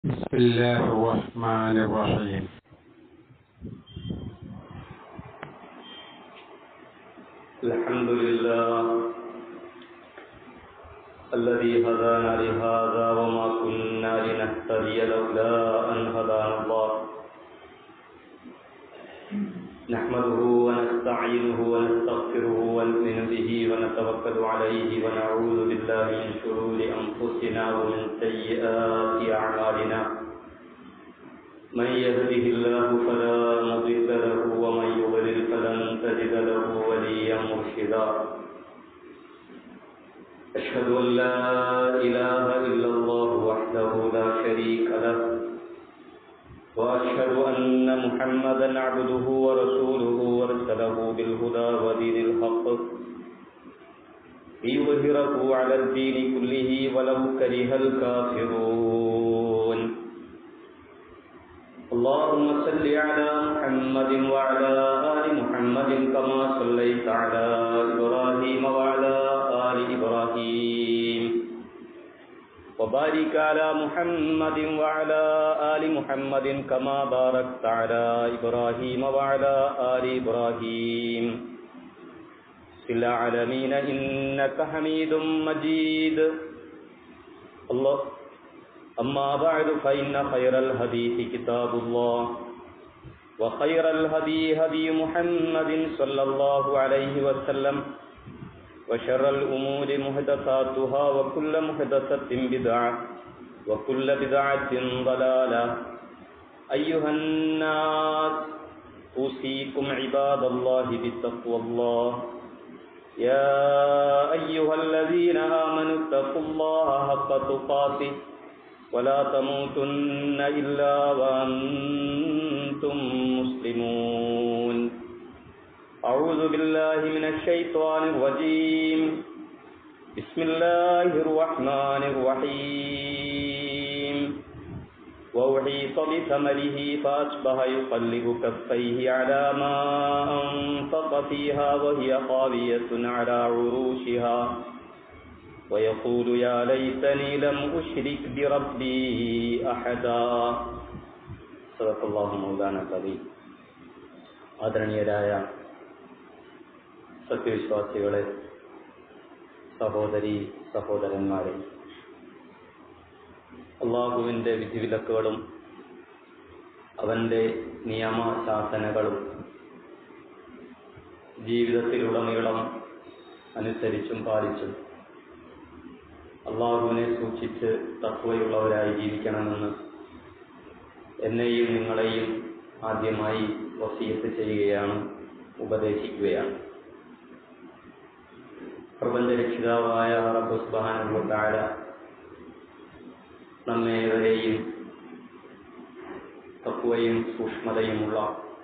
بسم الله الرحمن الرحيم الحمد لله الذي هدانا لهذا وما كنا لنهتدي لولا أن هدانا الله نحمده ونستعينه ونستغفره ونؤمن به ونتوكل عليه ونعوذ بالله من شرور أنفسنا ومن سيئات أعمالنا من يهده الله فلا مضل له ومن يضلل فلن تجد له وليا مرشدا أشهد أن لا إله إلا الله وحده لا شريك له وأشهد أن محمدا عبده ورسوله ورسله بالهدى ودين الحق ليظهره على الدين كله ولو كره الكافرون اللهم صل على محمد وعلى آل محمد كما صليت على إبراهيم وعلى آل إبراهيم وبارك على محمد وعلى آل محمد كما باركت على إبراهيم وعلى آل إبراهيم في العالمين إنك حميد مجيد الله أما بعد فإن خير الحديث كتاب الله وخير الهدي هدي محمد صلى الله عليه وسلم وشر الأمور محدثاتها وكل محدثة بدعة وكل بدعة ضلالة أيها الناس أوصيكم عباد الله بتقوى الله يا أيها الذين آمنوا اتقوا الله حق تقاته ولا تموتن إلا وأنتم مسلمون أعوذ بالله من الشيطان الرجيم بسم الله الرحمن الرحيم وأحيط بثمره فأصبح يقلب كفيه على ما أنفق فيها وهي خاوية على عروشها ويقول يا ليتني لم أشرك بربي أحدا صدق الله مولانا العظيم ആദരണീയരായ സത്യവിശ്വാസികളെ സഹോദരി സഹോദരന്മാരെ അള്ളാഹുവിൻ്റെ വിധിവിലക്കുകളും അവൻ്റെ നിയമശാസനകളും ജീവിതത്തിലുടനീളം അനുസരിച്ചും പാലിച്ചും അള്ളാഹുവിനെ സൂക്ഷിച്ച് തത്വയുള്ളവരായി ജീവിക്കണമെന്ന് എന്നെയും നിങ്ങളെയും ആദ്യമായി വസീയത്ത് ചെയ്യുകയാണ് ഉപദേശിക്കുകയാണ് പ്രപഞ്ചരക്ഷിതാവായ റബ്ബുസ്ബാനുള്ള നമ്മേവരെയും തത്വയും സൂക്ഷ്മതയുമുള്ള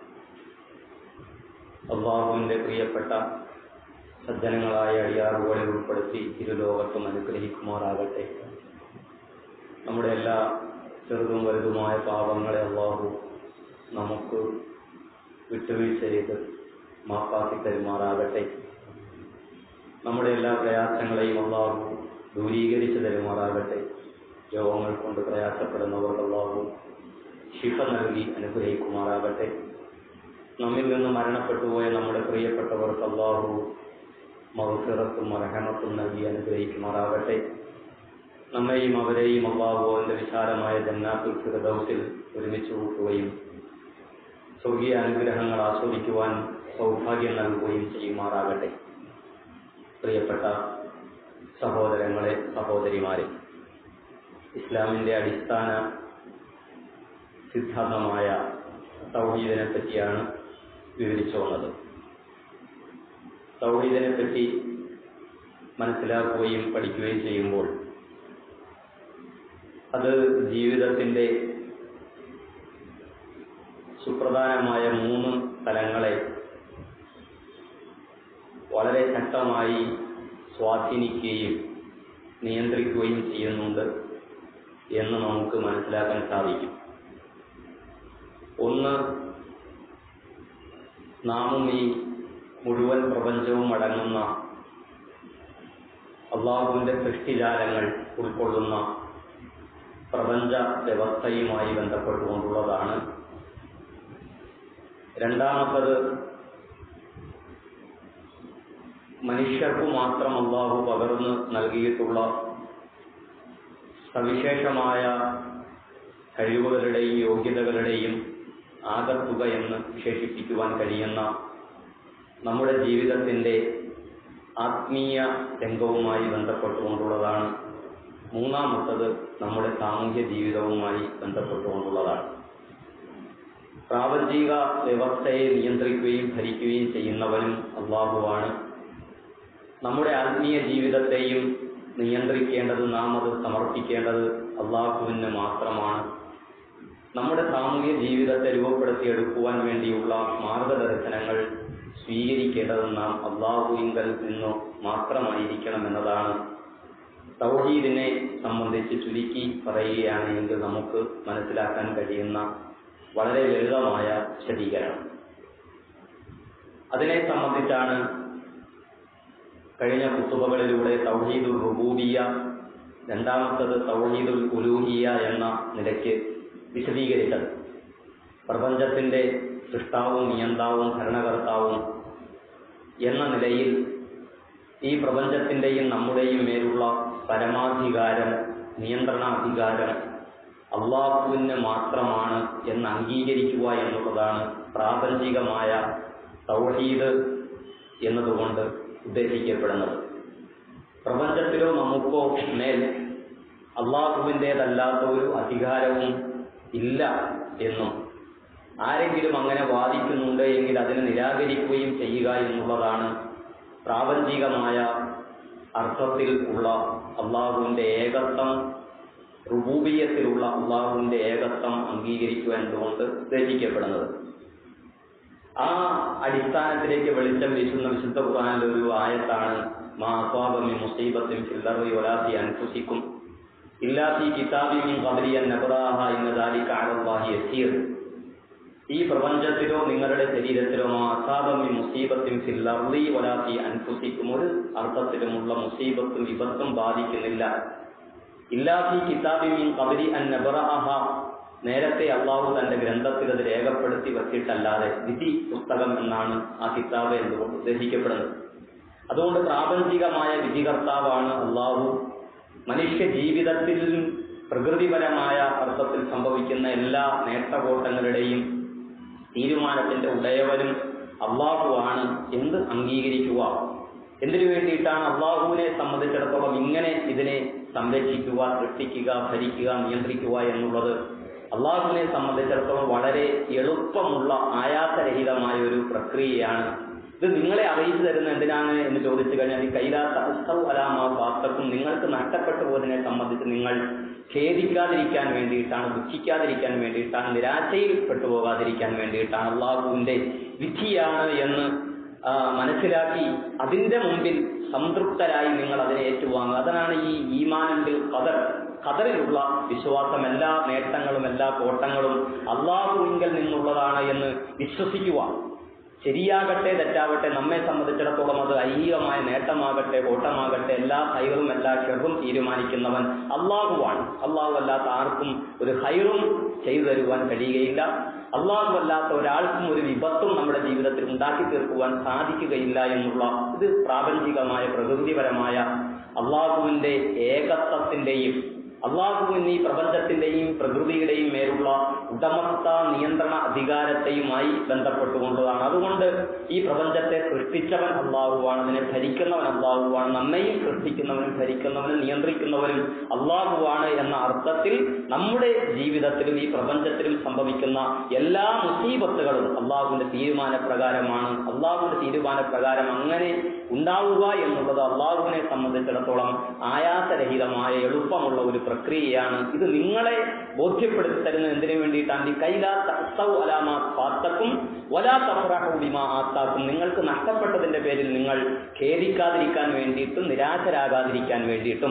അള്ളാഹുവിൻ്റെ പ്രിയപ്പെട്ട സജ്ജനങ്ങളായ അടിയാറുകളെ ഉൾപ്പെടുത്തി ഇരുലോകത്തും അനുഗ്രഹിക്കുമാറാകട്ടെ നമ്മുടെ എല്ലാ ചെറുതും വലുതുമായ പാപങ്ങളെ അള്ളാഹു നമുക്ക് വിട്ടുവീഴ്ച ചെയ്ത് മാപ്പാക്കി തരുമാറാകട്ടെ നമ്മുടെ എല്ലാ പ്രയാസങ്ങളെയും അള്ളാഹു ദൂരീകരിച്ച് തരുമാറാകട്ടെ രോഗങ്ങൾ കൊണ്ട് പ്രയാസപ്പെടുന്നവർക്ക് അള്ളാഹു ശിഫ നൽകി അനുഗ്രഹിക്കുമാറാകട്ടെ നമ്മിൽ നിന്ന് മരണപ്പെട്ടുപോയ നമ്മുടെ പ്രിയപ്പെട്ടവർക്ക് അള്ളാഹു മഹഫിറത്തും അർഹമത്തും നൽകി അനുഗ്രഹിക്കുമാറാകട്ടെ നമ്മെയും അവരെയും അള്ളാഹുവിന്റെ വിശാലമായ ജന്നാത്തുൽ ഫിറദൗസിൽ ഒരുമിച്ച് കൂട്ടുകയും സ്വർഗീയ അനുഗ്രഹങ്ങൾ ആസ്വദിക്കുവാൻ സൗഭാഗ്യം നൽകുകയും ചെയ്യുമാറാകട്ടെ പ്രിയപ്പെട്ട സഹോദരങ്ങളെ സഹോദരിമാരെ ഇസ്ലാമിന്റെ അടിസ്ഥാന സിദ്ധാന്തമായ തൗഹീദിനെ പറ്റിയാണ് വിവരിച്ചു വന്നത് തൗഹീദിനെ പറ്റി മനസ്സിലാക്കുകയും പഠിക്കുകയും ചെയ്യുമ്പോൾ അത് ജീവിതത്തിൻ്റെ സുപ്രധാനമായ മൂന്ന് തലങ്ങളെ വളരെ ശക്തമായി സ്വാധീനിക്കുകയും നിയന്ത്രിക്കുകയും ചെയ്യുന്നുണ്ട് എന്ന് നമുക്ക് മനസ്സിലാക്കാൻ സാധിക്കും ഒന്ന് നാമും ഈ മുഴുവൻ പ്രപഞ്ചവും അടങ്ങുന്ന അള്ളാഹുവിന്റെ സൃഷ്ടിജാലങ്ങൾ ഉൾക്കൊള്ളുന്ന പ്രപഞ്ച വ്യവസ്ഥയുമായി ബന്ധപ്പെട്ടുകൊണ്ടുള്ളതാണ് രണ്ടാമത്തത് മനുഷ്യർക്കു മാത്രം അള്ളാഹു പകർന്ന് നൽകിയിട്ടുള്ള സവിശേഷമായ കഴിവുകളുടെയും യോഗ്യതകളുടെയും ആകത്തുക എന്ന് വിശേഷിപ്പിക്കുവാൻ കഴിയുന്ന നമ്മുടെ ജീവിതത്തിൻ്റെ ആത്മീയ രംഗവുമായി ബന്ധപ്പെട്ടുകൊണ്ടുള്ളതാണ് മൂന്നാമത്തത് നമ്മുടെ സാമൂഹ്യ ജീവിതവുമായി ബന്ധപ്പെട്ടുകൊണ്ടുള്ളതാണ് പ്രാപഞ്ചിക വ്യവസ്ഥയെ നിയന്ത്രിക്കുകയും ഭരിക്കുകയും ചെയ്യുന്നവനും അള്ളാഹുവാണ് നമ്മുടെ ആത്മീയ ജീവിതത്തെയും നിയന്ത്രിക്കേണ്ടത് നാം അത് സമർപ്പിക്കേണ്ടത് അള്ളാഹുവിന് മാത്രമാണ് നമ്മുടെ സാമൂഹ്യ ജീവിതത്തെ രൂപപ്പെടുത്തിയെടുക്കുവാൻ വേണ്ടിയുള്ള മാർഗദർശനങ്ങൾ സ്വീകരിക്കേണ്ടത് നാം അള്ളാഹുവിങ്കൽ നിന്നു മാത്രമായിരിക്കണം എന്നതാണ് തൗഹീദിനെ സംബന്ധിച്ച് ചുരുക്കി പറയുകയാണെങ്കിൽ നമുക്ക് മനസ്സിലാക്കാൻ കഴിയുന്ന വളരെ ലളിതമായ വിശദീകരണം അതിനെ സംബന്ധിച്ചാണ് കഴിഞ്ഞ കുത്തുബകളിലൂടെ തൗഹീദുൽ റുബൂബിയ രണ്ടാമത്തത് തൗഹീദുൽ ഉലൂഹിയ എന്ന നിലയ്ക്ക് വിശദീകരിച്ചത് പ്രപഞ്ചത്തിന്റെ സൃഷ്ടാവും നിയന്താവും ഭരണകർത്താവും എന്ന നിലയിൽ ഈ പ്രപഞ്ചത്തിന്റെയും നമ്മുടെയും മേലുള്ള പരമാധികാരം നിയന്ത്രണാധികാരം അള്ളാഹുവിന് മാത്രമാണ് എന്ന് അംഗീകരിക്കുക എന്നുള്ളതാണ് പ്രാപഞ്ചികമായ തൗഹീദ് എന്നതുകൊണ്ട് ഉദ്ദേശിക്കപ്പെടുന്നത് പ്രപഞ്ചത്തിലോ നമുക്കോ മേൽ അള്ളാഹുവിൻ്റേതല്ലാത്ത ഒരു അധികാരവും ഇല്ല എന്നും ആരെങ്കിലും അങ്ങനെ വാദിക്കുന്നുണ്ട് എങ്കിൽ അതിനെ നിരാകരിക്കുകയും ചെയ്യുക എന്നുള്ളതാണ് പ്രാപഞ്ചികമായ അർത്ഥത്തിൽ ഉള്ള അള്ളാഹുവിൻ്റെ ഏകത്വം റുബൂബിയത്തിലുള്ള അള്ളാഹുവിൻ്റെ ഏകത്വം അംഗീകരിക്കുക എന്നതുകൊണ്ട് ഉദ്ദേശിക്കപ്പെടുന്നത് ആ അടിസ്ഥാനത്തിലേക്ക് വെളിച്ചം വീശുന്ന വിശുദ്ധ ഖുർആനിലെ ഒരു ആയത്താണ് മാ അസ്വാബമി മുസീബത്തിൻ ഫില്ലറി വലാത്തി അൻഫുസിക്കും ഇല്ലാത്തി കിതാബി മിൻ ഖബരി അൻ നബ്റാഹ ഇന്ന ദാലിക അലല്ലാഹി യസീർ ഈ പ്രപഞ്ചത്തിലോ നിങ്ങളുടെ ശരീരത്തിലോ മാ അസാബമി മുസീബത്തിൻ ഫില്ലറി വലാത്തി അൻഫുസിക്കും ഒരു അർത്ഥത്തിലുമുള്ള മുസീബത്തും വിപത്തും ബാധിക്കുന്നില്ല ഇല്ലാത്തി കിതാബി മിൻ ഖബരി അൻ നബ്റാഹ നേരത്തെ അള്ളാഹു തന്റെ ഗ്രന്ഥത്തിൽ അത് രേഖപ്പെടുത്തി വച്ചിട്ടല്ലാതെ വിധി പുസ്തകം എന്നാണ് ആ കിതാബ് എന്തുകൊണ്ട് ഉദ്ദേശിക്കപ്പെടുന്നത് അതുകൊണ്ട് പ്രാപഞ്ചികമായ വിധികർത്താവാണ് അള്ളാഹു മനുഷ്യ ജീവിതത്തിൽ പ്രകൃതിപരമായ അർത്ഥത്തിൽ സംഭവിക്കുന്ന എല്ലാ നേട്ടകോട്ടങ്ങളുടെയും തീരുമാനത്തിന്റെ ഉടയവനും അള്ളാഹുവാണ് എന്ത് അംഗീകരിക്കുക എന്തിനു വേണ്ടിയിട്ടാണ് അള്ളാഹുവിനെ സംബന്ധിച്ചിടത്തോളം ഇങ്ങനെ ഇതിനെ സംരക്ഷിക്കുക സൃഷ്ടിക്കുക ഭരിക്കുക നിയന്ത്രിക്കുക എന്നുള്ളത് അള്ളാഹുവിനെ സംബന്ധിച്ചിടത്തോളം വളരെ എളുപ്പമുള്ള ആയാസരഹിതമായ ഒരു പ്രക്രിയയാണ് ഇത് നിങ്ങളെ അറിയിച്ചു തരുന്ന എന്തിനാണ് എന്ന് ചോദിച്ചു കഴിഞ്ഞാൽ ഈ കൈലാസ അലാമ വാർത്തക്കും നിങ്ങൾക്ക് നഷ്ടപ്പെട്ടു പോയതിനെ സംബന്ധിച്ച് നിങ്ങൾ ഖേദിക്കാതിരിക്കാൻ വേണ്ടിയിട്ടാണ് ദുഃഖിക്കാതിരിക്കാൻ വേണ്ടിയിട്ടാണ് നിരാശയിൽ പെട്ടുപോകാതിരിക്കാൻ വേണ്ടിയിട്ടാണ് അള്ളാഹുവിന്റെ വിധിയാണ് എന്ന് മനസ്സിലാക്കി അതിന്റെ മുമ്പിൽ സംതൃപ്തരായി നിങ്ങൾ അതിനെ ഏറ്റുവാങ്ങുക അതാണ് ഈ ഈമാനിൽ കതർ ഖദറിലുള്ള വിശ്വാസം എല്ലാ നേട്ടങ്ങളും എല്ലാ കോട്ടങ്ങളും അള്ളാഹുവിങ്കൽ നിന്നുള്ളതാണ് എന്ന് വിശ്വസിക്കുക ശരിയാകട്ടെ തെറ്റാവട്ടെ നമ്മെ സംബന്ധിച്ചിടത്തോളം അത് ഐഹികമായ നേട്ടമാകട്ടെ കോട്ടമാകട്ടെ എല്ലാ ഹൈറും എല്ലാ ഷെറും തീരുമാനിക്കുന്നവൻ അള്ളാഹുവാണ് അള്ളാഹു അല്ലാത്ത ആർക്കും ഒരു ഹൈറും ചെയ്തു തരുവാൻ കഴിയുകയില്ല അള്ളാഹു അല്ലാത്ത ഒരാൾക്കും ഒരു വിപത്തും നമ്മുടെ ജീവിതത്തിൽ ഉണ്ടാക്കി തീർക്കുവാൻ സാധിക്കുകയില്ല എന്നുള്ള ഇത് പ്രാപഞ്ചികമായ പ്രകൃതിപരമായ അള്ളാഹുവിന്റെ ഏകത്വത്തിന്റെയും അള്ളാഹുവിന് ഈ പ്രപഞ്ചത്തിന്റെയും പ്രകൃതിയുടെയും മേലുള്ള ഉടമസ്ഥ നിയന്ത്രണ അധികാരത്തെയുമായി ബന്ധപ്പെട്ടുകൊണ്ടതാണ് അതുകൊണ്ട് ഈ പ്രപഞ്ചത്തെ സൃഷ്ടിച്ചവൻ അള്ളാഹുവാണ് അതിനെ ഭരിക്കുന്നവൻ അള്ളാഹുവാണ് നമ്മെയും സൃഷ്ടിക്കുന്നവനും ഭരിക്കുന്നവനും നിയന്ത്രിക്കുന്നവനും അള്ളാഹുവാണ് എന്ന അർത്ഥത്തിൽ നമ്മുടെ ജീവിതത്തിലും ഈ പ്രപഞ്ചത്തിലും സംഭവിക്കുന്ന എല്ലാ മുസീബത്തുകളും അള്ളാഹുവിന്റെ തീരുമാനപ്രകാരമാണ് അള്ളാഹുവിന്റെ തീരുമാനപ്രകാരം അങ്ങനെ ഉണ്ടാവുക എന്നുള്ളത് അള്ളാഹുവിനെ സംബന്ധിച്ചിടത്തോളം ആയാസരഹിതമായ എളുപ്പമുള്ള ഒരു പ്രക്രിയയാണ് ഇത് നിങ്ങളെ ബോധ്യപ്പെടുത്തി തരുന്നത് എന്തിനു വേണ്ടിയിട്ടാണ് ഈ കൈലാത്തക്കും വലാ തഫ്രഹുബിമാ ആത്താക്കും നിങ്ങൾക്ക് നഷ്ടപ്പെട്ടതിന്റെ പേരിൽ നിങ്ങൾ ഖേദിക്കാതിരിക്കാൻ വേണ്ടിയിട്ടും നിരാശരാകാതിരിക്കാൻ വേണ്ടിയിട്ടും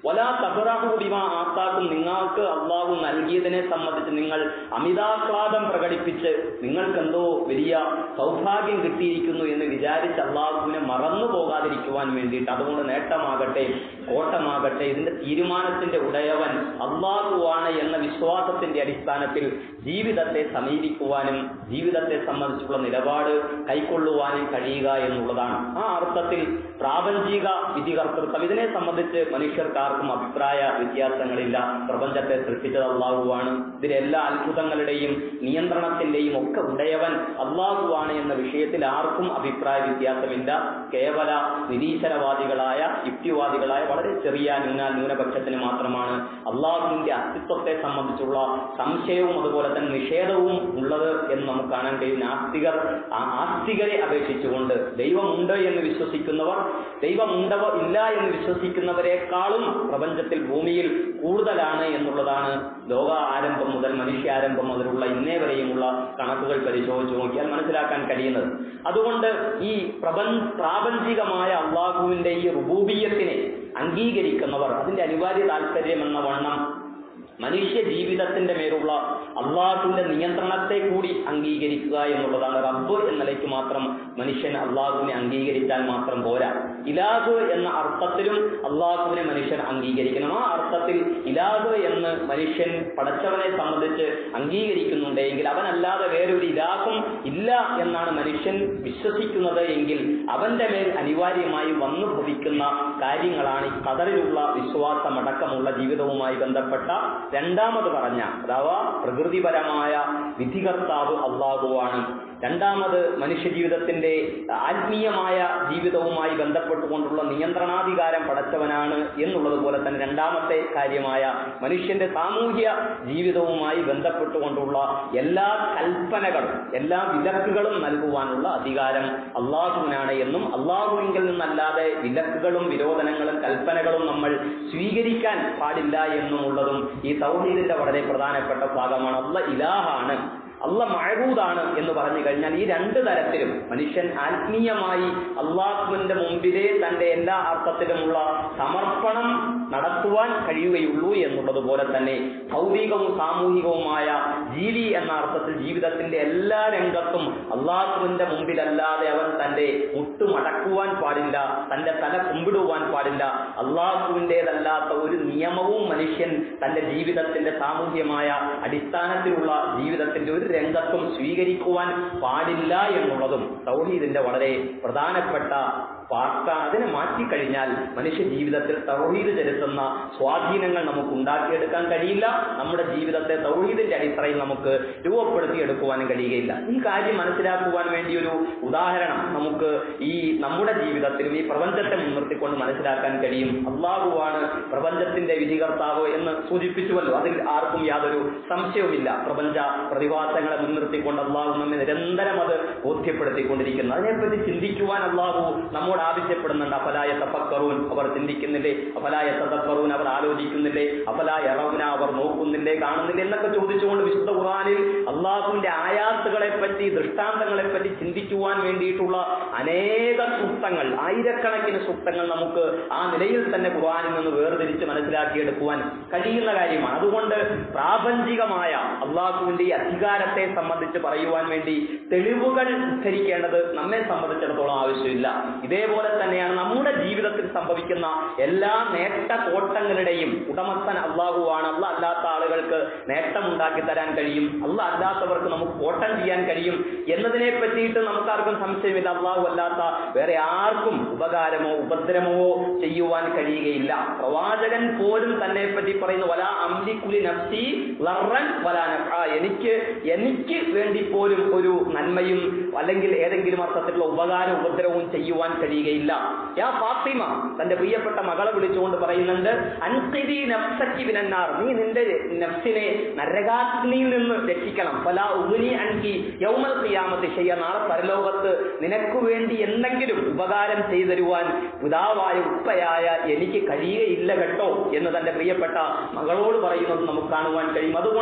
വലാ തഹറാഹുബിമ ആത്താക്കും നിങ്ങൾക്ക് അള്ളാഹു നൽകിയതിനെ സംബന്ധിച്ച് നിങ്ങൾ അമിതാഹ്ലാദം പ്രകടിപ്പിച്ച് നിങ്ങൾക്കെന്തോ വലിയ സൗഭാഗ്യം കിട്ടിയിരിക്കുന്നു എന്ന് വിചാരിച്ച് അള്ളാഹുവിനെ മറന്നു പോകാതിരിക്കുവാൻ വേണ്ടിയിട്ട് അതുകൊണ്ട് നേട്ടമാകട്ടെ കോട്ടമാകട്ടെ ഇതിന്റെ തീരുമാനത്തിന്റെ ഉടയവൻ അള്ളാഹുവാണ് എന്ന വിശ്വാസത്തിന്റെ അടിസ്ഥാനത്തിൽ ജീവിതത്തെ സമീപിക്കുവാനും ജീവിതത്തെ സംബന്ധിച്ചുള്ള നിലപാട് കൈക്കൊള്ളുവാനും കഴിയുക എന്നുള്ളതാണ് ആ അർത്ഥത്തിൽ പ്രാപഞ്ചിക വിധികർത്തൃത്വം ഇതിനെ സംബന്ധിച്ച് മനുഷ്യർക്ക് ആർക്കും അഭിപ്രായ വ്യത്യാസങ്ങളില്ല പ്രപഞ്ചത്തെ സൃഷ്ടിച്ചത് അള്ളാഹുവാണ് ഇതിലെ എല്ലാ അത്ഭുതങ്ങളുടെയും നിയന്ത്രണത്തിന്റെയും ഒക്കെ ഉടയവൻ അള്ളാഹുവാണ് എന്ന വിഷയത്തിൽ ആർക്കും അഭിപ്രായ വ്യത്യാസമില്ല കേവല നിരീശ്വരവാദികളായ യുക്തിവാദികളായ വളരെ ചെറിയ ന്യൂന ന്യൂനപക്ഷത്തിന് മാത്രമാണ് അള്ളാഹുവിന്റെ അസ്തിത്വത്തെ സംബന്ധിച്ചുള്ള സംശയവും അതുപോലെ തന്നെ നിഷേധവും ഉള്ളത് എന്ന് നമുക്ക് കാണാൻ കഴിയും നാസ്തികർ ആ ആസ്തികരെ അപേക്ഷിച്ചുകൊണ്ട് ദൈവമുണ്ട് എന്ന് വിശ്വസിക്കുന്നവർ ദൈവമുണ്ടവ ഇല്ല എന്ന് വിശ്വസിക്കുന്നവരെക്കാളും പ്രപഞ്ചത്തിൽ ഭൂമിയിൽ കൂടുതലാണ് എന്നുള്ളതാണ് ലോക ആരംഭം മുതൽ മനുഷ്യാരംഭം മുതലുള്ള ഇന്നേ വരെയുമുള്ള കണക്കുകൾ പരിശോധിച്ച് നോക്കിയാൽ മനസ്സിലാക്കാൻ കഴിയുന്നത് അതുകൊണ്ട് ഈ പ്രപഞ്ച പ്രാപഞ്ചികമായ അള്ളാഹുവിന്റെ ഈ റുബൂബിയത്തിനെ അംഗീകരിക്കുന്നവർ അതിന്റെ അനിവാര്യ താല്പര്യം എന്ന വണ്ണം മനുഷ്യ ജീവിതത്തിന്റെ മേലുള്ള അള്ളാഹുവിന്റെ നിയന്ത്രണത്തെ കൂടി അംഗീകരിക്കുക എന്നുള്ളതാണ് റബ്ബ് എന്ന നിലയ്ക്ക് മാത്രം മനുഷ്യൻ അള്ളാഹുവിനെ അംഗീകരിച്ചാൽ മാത്രം പോരാ ഇലാഹ് എന്ന അർത്ഥത്തിലും അള്ളാഹുവിനെ മനുഷ്യൻ അംഗീകരിക്കണം ആ അർത്ഥത്തിൽ ഇലാഹ് എന്ന് മനുഷ്യൻ പടച്ചവനെ സംബന്ധിച്ച് അംഗീകരിക്കുന്നുണ്ടെങ്കിൽ അവനല്ലാതെ വേറൊരു ഇലാഹും ഇല്ല എന്നാണ് മനുഷ്യൻ വിശ്വസിക്കുന്നത് എങ്കിൽ അവന്റെ മേൽ അനിവാര്യമായി വന്നു ഭവിക്കുന്ന കാര്യങ്ങളാണ് ഈ കതറിലുള്ള വിശ്വാസമടക്കമുള്ള ജീവിതവുമായി ബന്ധപ്പെട്ട രണ്ടാമത് പറഞ്ഞ അഥവാ പ്രകൃതിപരമായ വിധികർത്താവ് അള്ളാഹുവാണ് രണ്ടാമത് മനുഷ്യ ജീവിതത്തിന്റെ ആത്മീയമായ ജീവിതവുമായി ബന്ധപ്പെട്ടുകൊണ്ടുള്ള നിയന്ത്രണാധികാരം പടച്ചവനാണ് എന്നുള്ളത് പോലെ തന്നെ രണ്ടാമത്തെ കാര്യമായ മനുഷ്യന്റെ സാമൂഹ്യ ജീവിതവുമായി ബന്ധപ്പെട്ടുകൊണ്ടുള്ള എല്ലാ കൽപ്പനകളും എല്ലാ വിലക്കുകളും നൽകുവാനുള്ള അധികാരം അള്ളാഹുവിനാണ് എന്നും അള്ളാഹുവിങ്കിൽ നിന്നല്ലാതെ വിലക്കുകളും വിരോധനങ്ങളും കൽപ്പനകളും നമ്മൾ സ്വീകരിക്കാൻ പാടില്ല എന്നുമുള്ളതും ഈ തൗഹീദിന്റെ വളരെ പ്രധാനപ്പെട്ട ഭാഗമാണ് അല്ല ഇലാഹാണ് അല്ല മഴകൂതാണ് എന്ന് പറഞ്ഞു കഴിഞ്ഞാൽ ഈ രണ്ട് തരത്തിലും മനുഷ്യൻ ആത്മീയമായി അള്ളാഹുവിന്റെ മുമ്പിലേ തന്റെ എല്ലാ അർത്ഥത്തിലുമുള്ള സമർപ്പണം നടത്തുവാൻ കഴിയുകയുള്ളൂ എന്നുള്ളത് പോലെ തന്നെ ഭൗതികവും സാമൂഹികവുമായ ജീവി എന്ന അർത്ഥത്തിൽ ജീവിതത്തിന്റെ എല്ലാ രംഗത്തും അള്ളാഹുവിന്റെ മുമ്പിലല്ലാതെ അവൻ തന്റെ മുട്ടുമടക്കുവാൻ പാടില്ല തന്റെ തല കുമ്പിടുവാൻ പാടില്ല അള്ളാഹുവിൻ്റെതല്ലാത്ത ഒരു നിയമവും മനുഷ്യൻ തന്റെ ജീവിതത്തിന്റെ സാമൂഹ്യമായ അടിസ്ഥാനത്തിലുള്ള ജീവിതത്തിന്റെ ഒരു രംഗത്തും സ്വീകരിക്കുവാൻ പാടില്ല എന്നുള്ളതും തൗഹീദിന്റെ വളരെ പ്രധാനപ്പെട്ട പാർട്ടാണ് അതിനെ മാറ്റിക്കഴിഞ്ഞാൽ മനുഷ്യ ജീവിതത്തിൽ തൗഹീദ് ചെലുത്തുന്ന സ്വാധീനങ്ങൾ നമുക്ക് ഉണ്ടാക്കിയെടുക്കാൻ കഴിയില്ല നമ്മുടെ ജീവിതത്തെ തൗഹീദിന്റെ അടിത്തറയിൽ നമുക്ക് രൂപപ്പെടുത്തിയെടുക്കുവാനും കഴിയുകയില്ല ഈ കാര്യം മനസ്സിലാക്കുവാൻ വേണ്ടി ഒരു ഉദാഹരണം നമുക്ക് ഈ നമ്മുടെ ജീവിതത്തിലും ഈ പ്രപഞ്ചത്തെ മുൻനിർത്തിക്കൊണ്ട് മനസ്സിലാക്കാൻ കഴിയും അള്ളാഹുവാണ് പ്രപഞ്ചത്തിന്റെ വിധികർത്താവ് എന്ന് സൂചിപ്പിച്ചുവല്ലോ അതിൽ ആർക്കും യാതൊരു സംശയവുമില്ല പ്രപഞ്ച പ്രതിഭാസങ്ങളെ മുൻനിർത്തിക്കൊണ്ട് അള്ളാഹു നമ്മെ നിരന്തരം അത് ബോധ്യപ്പെടുത്തിക്കൊണ്ടിരിക്കുന്നു അതിനെപ്പറ്റി ചിന്തിക്കുവാൻ അള്ളാഹു നമ്മോട് ആവശ്യപ്പെടുന്നുണ്ട് അഫലായ തപ്പക്കറൂൻ അവർ ചിന്തിക്കുന്നില്ലേ അഫലായ തതപ്പറൂൻ അവർ ആലോചിക്കുന്നില്ലേ അഫലായ റൗന അവർ നോക്കുന്നില്ലേ കാണുന്നില്ലേ എന്നൊക്കെ ചോദിച്ചുകൊണ്ട് വിശുദ്ധ ഖുർആനിൽ അള്ളാഹുവിന്റെ ആയാത്തുകളെ പറ്റി ദൃഷ്ടാന്തങ്ങളെ പറ്റി ചിന്തിക്കുവാൻ വേണ്ടിയിട്ടുള്ള അനേക സൂക്തങ്ങൾ ആയിരക്കണക്കിന് സൂക്തങ്ങൾ നമുക്ക് ആ നിലയിൽ തന്നെ ഖുർആനിൽ നിന്ന് വേർതിരിച്ച് മനസ്സിലാക്കിയെടുക്കുവാൻ കഴിയുന്ന കാര്യമാണ് അതുകൊണ്ട് പ്രാപഞ്ചികമായ അള്ളാഹുവിന്റെ ഈ അധികാരത്തെ സംബന്ധിച്ച് പറയുവാൻ വേണ്ടി തെളിവുകൾ ഉദ്ധരിക്കേണ്ടത് നമ്മെ സംബന്ധിച്ചിടത്തോളം ആവശ്യമില്ല ഇതേപോലെ തന്നെയാണ് നമ്മുടെ ജീവിതത്തിൽ സംഭവിക്കുന്ന എല്ലാ നേട്ട കോട്ടങ്ങളുടെയും ഉടമസ്ഥൻ അള്ളാഹുവാണ് അല്ല അല്ലാത്ത ആളുകൾക്ക് നേട്ടമുണ്ടാക്കി തരാൻ കഴിയും അല്ല അല്ലാത്തവർക്ക് നമുക്ക് കോട്ടം ചെയ്യാൻ കഴിയും എന്നതിനെ പറ്റിയിട്ട് നമുക്കാർക്കും സംശയമില്ല അള്ളാഹു അല്ലാത്ത വേറെ ആർക്കും ഉപകാരമോ ഉപദ്രവമോ ചെയ്യുവാൻ കഴിയുകയില്ല പ്രവാചകൻ പോലും തന്നെ പറ്റി പറയുന്നു വല അംലിക്കുലി നഫ്സി ലറൻ വലാ നഫ്ആ. എനിക്ക് എനിക്ക് വേണ്ടി പോലും ഒരു നന്മയും അല്ലെങ്കിൽ ഏതെങ്കിലും അർത്ഥത്തിലുള്ള ഉപകാര ഉപദ്രവവും ചെയ്യുവാൻ കഴിയുകയില്ല യാ ഫാത്തിമ തന്റെ പ്രിയപ്പെട്ട മകളെ വിളിച്ചുകൊണ്ട് പറയുന്നുണ്ട് അൻഖിദി നഫ്സക്കി ബിനന്നാർ നീ നിന്റെ നഫ്സിനെ നരകാഗ്നിയിൽ നിന്ന് രക്ഷിക്കണം പല ഉഗ്നി അൻകി യൗമൽ ഖിയാമത്ത് ചെയ്യ നാളെ പരലോകത്ത് നിനക്ക് വേണ്ടി എന്തെങ്കിലും ഉപകാരം ചെയ്തു തരുവാൻ പിതാവായ ഉപ്പയായ എനിക്ക് കഴിയുകയില്ല കേട്ടോ എന്ന് തന്റെ പ്രിയപ്പെട്ട മകളോട് പറയുന്നത് നമുക്ക് കാണുവാൻ കഴിയും അതുകൊണ്ട്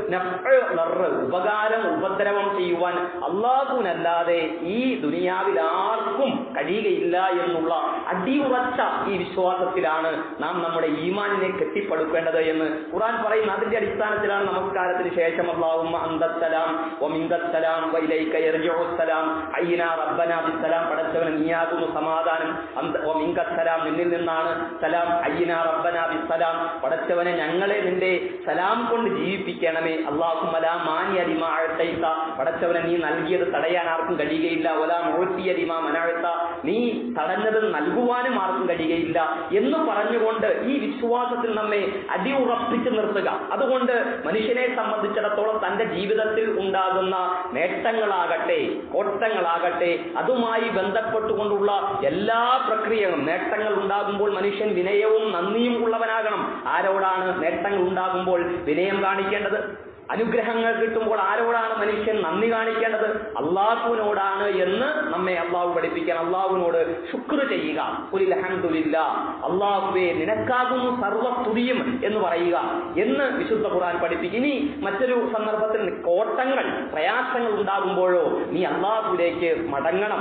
നഫ്അ്, നർറ്, ഉപകാരം ഉപദ്രവം ചെയ്യുവാൻ അള്ളാഹുവിനല്ലാതെ ഈ ദുനിയാവിൽ ആർക്കും കഴിയുകയില്ല എന്നുള്ള അടിയുറച്ച ഈ വിശ്വാസത്തിലാണ് നാം നമ്മുടെ ഈമാനിനെ കെട്ടിപ്പടുക്കേണ്ടത് എന്ന് ഖുറാൻ പറയുന്ന അതിന്റെ അടിസ്ഥാനത്തിലാണ് നമസ്കാരത്തിന് ശേഷം അള്ളാഹുമ്മ അന്തസ്സലാം ഒമിന്തസ്സലാം വൈലൈക യർജിഉസ്സലാം അയ്യന റബ്ബന ബിസ്സലാം പടച്ചവൻ നീയാകുന്നു സമാധാനം അന്ത ഒമിങ്കസ്സലാം നിന്നിൽ നിന്നാണ് സലാം അയ്യന റബ്ബന ബിസ്സലാം പടച്ചവനെ ഞങ്ങളെ നിന്റെ സലാം കൊണ്ട് ജീവിപ്പിക്കണമേ അള്ളാഹുമ്മ ലാ മാനി അലിമ അഴത്തൈത്ത പടച്ചവനെ നീ നൽകിയത് തടയാൻ ആർക്കും കഴിയുകയില്ല ഒലാ മോഴ്ത്തി അലിമ മനാഴ്ത്ത നീ തടഞ്ഞത് നൽകുവാനും ആർക്കും കഴിയുകയില്ല എന്ന് പറഞ്ഞുകൊണ്ട് ഈ വിശ്വാസത്തിൽ നമ്മെ അടിയുറപ്പിച്ചു നിർത്തുക അതുകൊണ്ട് മനുഷ്യനെ സംബന്ധിച്ചിടത്തോളം തന്റെ ജീവിതത്തിൽ ഉണ്ടാകുന്ന നേട്ടങ്ങളാകട്ടെ കോട്ടങ്ങളാകട്ടെ അതുമായി ബന്ധപ്പെട്ടുകൊണ്ടുള്ള എല്ലാ പ്രക്രിയകളും നേട്ടങ്ങൾ ഉണ്ടാകുമ്പോൾ മനുഷ്യൻ വിനയവും നന്ദിയും ഉള്ളവനാകണം ആരോടാണ് നേട്ടങ്ങൾ ഉണ്ടാകുമ്പോൾ വിനയം കാണിക്കേണ്ടത് അനുഗ്രഹങ്ങൾ കിട്ടുമ്പോൾ ആരോടാണ് മനുഷ്യൻ നന്ദി കാണിക്കേണ്ടത് അള്ളാഹുവിനോടാണ് എന്ന് നമ്മെ അള്ളാഹു പഠിപ്പിക്കാൻ അള്ളാഹുവിനോട് ശുക്ർ ചെയ്യുക ഒരു അഹമ്മദില്ല അള്ളാഹുവെ നിനക്കാകുന്നു സർവസ്തുതിയും എന്ന് പറയുക എന്ന് വിശുദ്ധ ഖുർആൻ പഠിപ്പിക്കും ഇനി മറ്റൊരു സന്ദർഭത്തിൽ കോട്ടങ്ങൾ പ്രയാസങ്ങൾ ഉണ്ടാകുമ്പോഴോ നീ അള്ളാഹുവിലേക്ക് മടങ്ങണം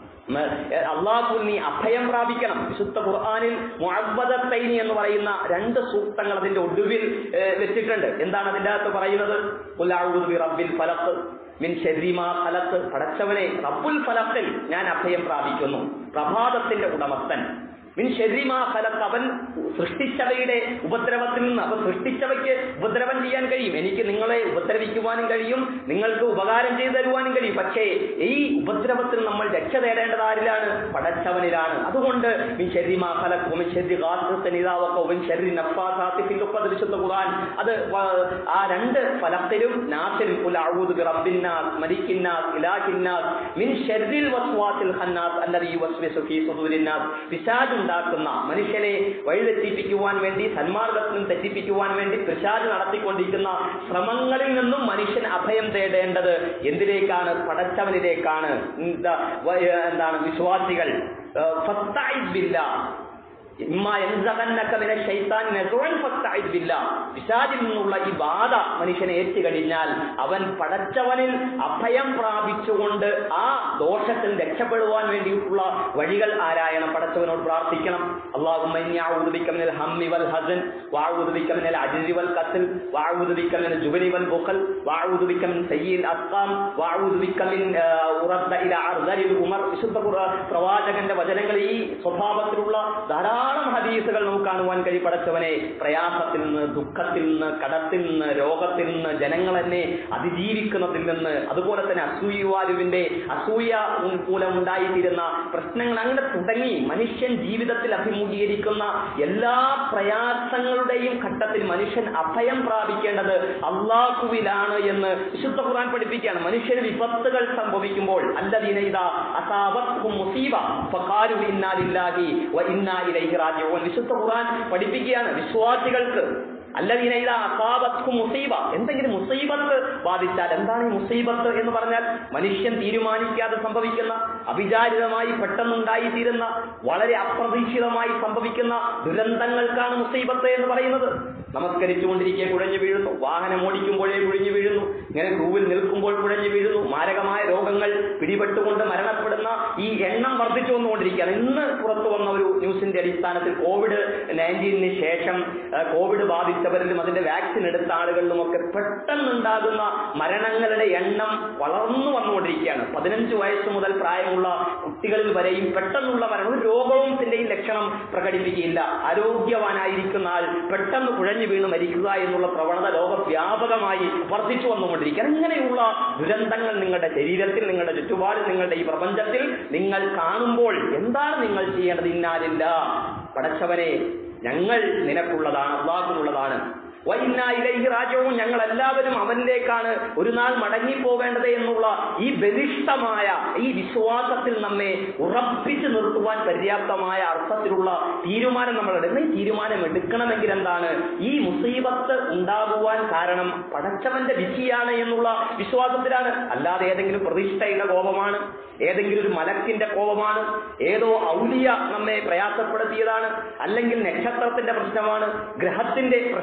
അള്ളാഹു നീ അഭയം പ്രാപിക്കണം വിശുദ്ധ ഖുർആാനിൽ മുഅബ്ബദത്തൈനി എന്ന് പറയുന്ന രണ്ട് സൂക്തങ്ങൾ അതിന്റെ ഒടുവിൽ ഏഹ്, വെച്ചിട്ടുണ്ട് എന്താണ് അതിന്റെ അകത്ത് പറയുന്നത് ഖുൽ അഊദു ബി റബ്ബിൽ ഫലഖ് മിൻ ശർരി മാ ഖലഖ് പടച്ചവനെ റബ്ബുൽ ഫലഖിൽ ഞാൻ അഭയം പ്രാപിക്കുന്നു പ്രഭാതത്തിന്റെ ഉടമസ്ഥൻ മിൻ ശർരി മാ ഖലഖ് അവൻ സൃഷ്ടിച്ചവയുടെ ഉപദ്രവത്തിൽ നിന്ന് അവ സൃഷ്ടിച്ചവയ്ക്ക് ഉപദ്രവം ചെയ്യാൻ കഴിയും എനിക്ക് നിങ്ങളെ ഉപദ്രവിക്കുവാനും കഴിയും നിങ്ങൾക്ക് ഉപകാരം ചെയ്തു തരുവാനും കഴിയും പക്ഷേ ഈ ഉപദ്രവത്തിൽ നമ്മൾ രക്ഷ തേടേണ്ടത് ആരിലാണ് പടച്ചവനിലാണ് അതുകൊണ്ട് മിൻ ശർരി മാ ഖലഖ് മിൻ ശർരി ഘാസിഖിൻ ഇദാ വഖഅ മിൻ ശർരി നഫ്ഫാസാത്തി ഫിൽ ഉഖദ് വിശുദ്ധ ഖുർആൻ അത് വ- ആ രണ്ട് ഫലത്തിലും നാസിലും ഖുൽ അഊദു ബി റബ്ബിൻ നാസ് മലിക്കിൻ നാസ് ഇലാഹിൻ നാസ് മിൻ ശർരിൽ വസ്വാസിൽ ഖന്നാസ് അല്ലദീ യുവസ്വിസു ഫീ സുദൂരിൻ നാസ് പിശാച് ഉണ്ടാക്കുന്ന മനുഷ്യനെ വഴിതെറ്റിപ്പിക്കുവാൻ വേണ്ടി സന്മാർഗത്തിൽ നിന്ന് തെറ്റിപ്പിക്കുവാൻ വേണ്ടി പിശാച് നടത്തിക്കൊണ്ടിരിക്കുന്ന ശ്രമങ്ങളിൽ നിന്നും മനുഷ്യൻ അഭയം തേടേണ്ടത് എന്തിലേക്കാണ് പടച്ചവനിലേക്കാണ് എന്താ വ- എന്താണ് വിശ്വാസികൾ ഏഹ് ഫസ്തഇദ് ബില്ലാഹ് ഇമ്മ യൻസഗന്നക മിന ശൈത്താൻ നസുവൻ ഫസ്തഇദ് ബില്ലാഹ്. പിശാചിൽ നിന്നുള്ള ഈ ബാധ മനുഷ്യനെ ഏറ്റുകഴിഞ്ഞാൽ അവൻ പടച്ചവനിൽ അഭയം പ്രാപിച്ചുകൊണ്ട് ആ ദോഷത്തിൽ രക്ഷപ്പെടുവാൻ വേണ്ടിയിട്ടുള്ള വഴികൾ ആരായണം പടച്ചവനോട് പ്രാർത്ഥിക്കണം അല്ലാഹുമ്മ ഇന്നി അഊദു ബിക മിനൽ ഹമ്മി വൽ ഹസൻ വഅഊദു ബിക മിനൽ അജ്രി വൽ ഖത്ൽ വഅഊദു ബിക മിനൽ ജുബനി വൽ ബുഖൽ വഅഊദു ബിക മിൻ സയ്യിൽ അസ്ഖാം വഅഊദു ബിക മിൻ ആ, ഉറദ്ദ ഇല അർദലിൽ ഉമർ വിശുദ്ധ ഖുർആൻ പ്രവാചകന്റെ വചനങ്ങൾ ഈ സ്വഭാവത്തിലുള്ള ധാരാളം ഹദീസുകൾ നമുക്ക് കാണുവാൻ കഴിയും പടച്ചവനെ പ്രയാസത്തിൽ നിന്ന് ദുഃഖത്തിൽ നിന്ന് കടത്തിൽ നിന്ന് രോഗത്തിൽ നിന്ന് ജനങ്ങൾ എന്നെ അതിജീവിക്കുന്നതിൽ നിന്ന് അതുപോലെ തന്നെ അസൂയുവാലുവിന്റെ അസൂയ മൂലം ഉണ്ടായിത്തീരുന്ന പ്രശ്നങ്ങൾ അങ്ങനെ തുടങ്ങി മനുഷ്യൻ ജീവിതത്തിൽ അഭിമുഖീകരിക്കുന്ന എല്ലാ പ്രയാസങ്ങളുടെയും ഘട്ടത്തിൽ മനുഷ്യൻ അഭയം പ്രാപിക്കേണ്ടത് അള്ളാഹുവിലാണ് എന്ന് വിശുദ്ധ ഖുർആൻ പഠിപ്പിക്കുകയാണ് മനുഷ്യന് വിപത്തുകൾ സംഭവിക്കുമ്പോൾ അല്ലദീന ഇദാ അസാബത്ഹും മുസീബ ഫഖാലു ഇന്നാ ലില്ലാഹി വ ഇന്നാ ഇലൈഹി റാജിഊൻ വിശുദ്ധ ഖുർആൻ പഠിപ്പിക്കുകയാണ് വിശ്വാസികൾക്ക് അല്ലദീന ഇദാ അസാബത്ഹും മുസീബ എന്തെങ്കിലും മുസീബത്ത് ബാധിച്ചാൽ എന്താണ് ഈ മുസീബത്ത് എന്ന് പറഞ്ഞാൽ മനുഷ്യൻ തീരുമാനിക്കാതെ സംഭവിക്കുന്ന അവിചാരിതമായി പെട്ടെന്നുണ്ടായിത്തീരുന്ന വളരെ അപ്രതീക്ഷിതമായി സംഭവിക്കുന്ന ദുരന്തങ്ങൾക്കാണ് മുസീബത്ത് എന്ന് പറയുന്നത് നമസ്കരിച്ചുകൊണ്ടിരിക്കെ കുഴഞ്ഞു വീഴുന്നു വാഹനം ഓടിക്കുമ്പോഴേ കുഴിഞ്ഞു വീഴുന്നു ഇങ്ങനെ ക്രൂവിൽ നിൽക്കുമ്പോൾ കുഴഞ്ഞു വീഴുന്നു മാരകമായ രോഗങ്ങൾ പിടിപെട്ടുകൊണ്ട് മരണപ്പെടുന്ന ഈ എണ്ണം വർദ്ധിച്ചു വന്നുകൊണ്ടിരിക്കുകയാണ് ഇന്ന് പുറത്തു വന്ന ഒരു ന്യൂസിന്റെ അടിസ്ഥാനത്തിൽ കോവിഡ് നയൻറ്റീനിന് ശേഷം ആ, കോവിഡ് ബാധിച്ചവരിലും അതിന്റെ വാക്സിൻ എടുത്ത ആളുകളിലും ഒക്കെ പെട്ടെന്നുണ്ടാകുന്ന മരണങ്ങളുടെ എണ്ണം വളർന്നു വന്നുകൊണ്ടിരിക്കുകയാണ് പതിനഞ്ച് വയസ്സ് മുതൽ പ്രായമുള്ള കുട്ടികളിൽ വരെയും പെട്ടെന്നുള്ള മരണം ഒരു രോഗവും ഇതിന്റെയും ലക്ഷണം പ്രകടിപ്പിക്കുകയില്ല ആരോഗ്യവാനായിരിക്കുന്ന ആൾ പെട്ടെന്ന് കുഴഞ്ഞു വീണ് മരിക്കുക എന്നുള്ള പ്രവണത ലോകവ്യാപകമായി വർദ്ധിച്ചു വന്നുകൊണ്ടിരിക്കുകയാണ് ഇങ്ങനെയുള്ള ദുരന്തങ്ങൾ നിങ്ങളുടെ ശരീരത്തിൽ നിങ്ങളുടെ ചുറ്റുപാടിൽ നിങ്ങളുടെ ഈ പ്രപഞ്ചത്തിൽ നിങ്ങൾ കാണുമ്പോൾ എന്താണ് നിങ്ങൾ ചെയ്യേണ്ടത് ഇന്നാലില്ല പടച്ചവനെ ഞങ്ങൾ നിനക്കുള്ളതാണ് അള്ളാഹുനുള്ളതാണ് വൈന്നാ ഇലൈഹി റാജിഊൻ ഞങ്ങൾ എല്ലാവരും അവനിലേക്കാണ് ഒരു നാൾ മടങ്ങി പോകേണ്ടത് എന്നുള്ള ഈ ബലിഷ്ഠമായ ഈ വിശ്വാസത്തിൽ നമ്മെ ഉറപ്പിച്ചു നിർത്തുവാൻ പര്യാപ്തമായ അർത്ഥത്തിലുള്ള തീരുമാനം നമ്മൾ എടുക്കണം ഈ തീരുമാനം എടുക്കണമെങ്കിൽ എന്താണ് ഈ മുസീബത്ത് ഉണ്ടാകുവാൻ കാരണം പടച്ചവന്റെ വിധിയാണ് എന്നുള്ള വിശ്വാസത്തിലാണ് അല്ലാതെ ഏതെങ്കിലും പ്രതിഷ്ഠയുടെ കോപമാണ് ഏതെങ്കിലും ഒരു മലക്കിന്റെ കോപമാണ് ഏതോ ഔലിയ നമ്മെ പ്രയാസപ്പെടുത്തിയതാണ് അല്ലെങ്കിൽ നക്ഷത്രത്തിന്റെ പ്രശ്നമാണ് ഗ്രഹത്തിന്റെ പ്രശ്നമാണ്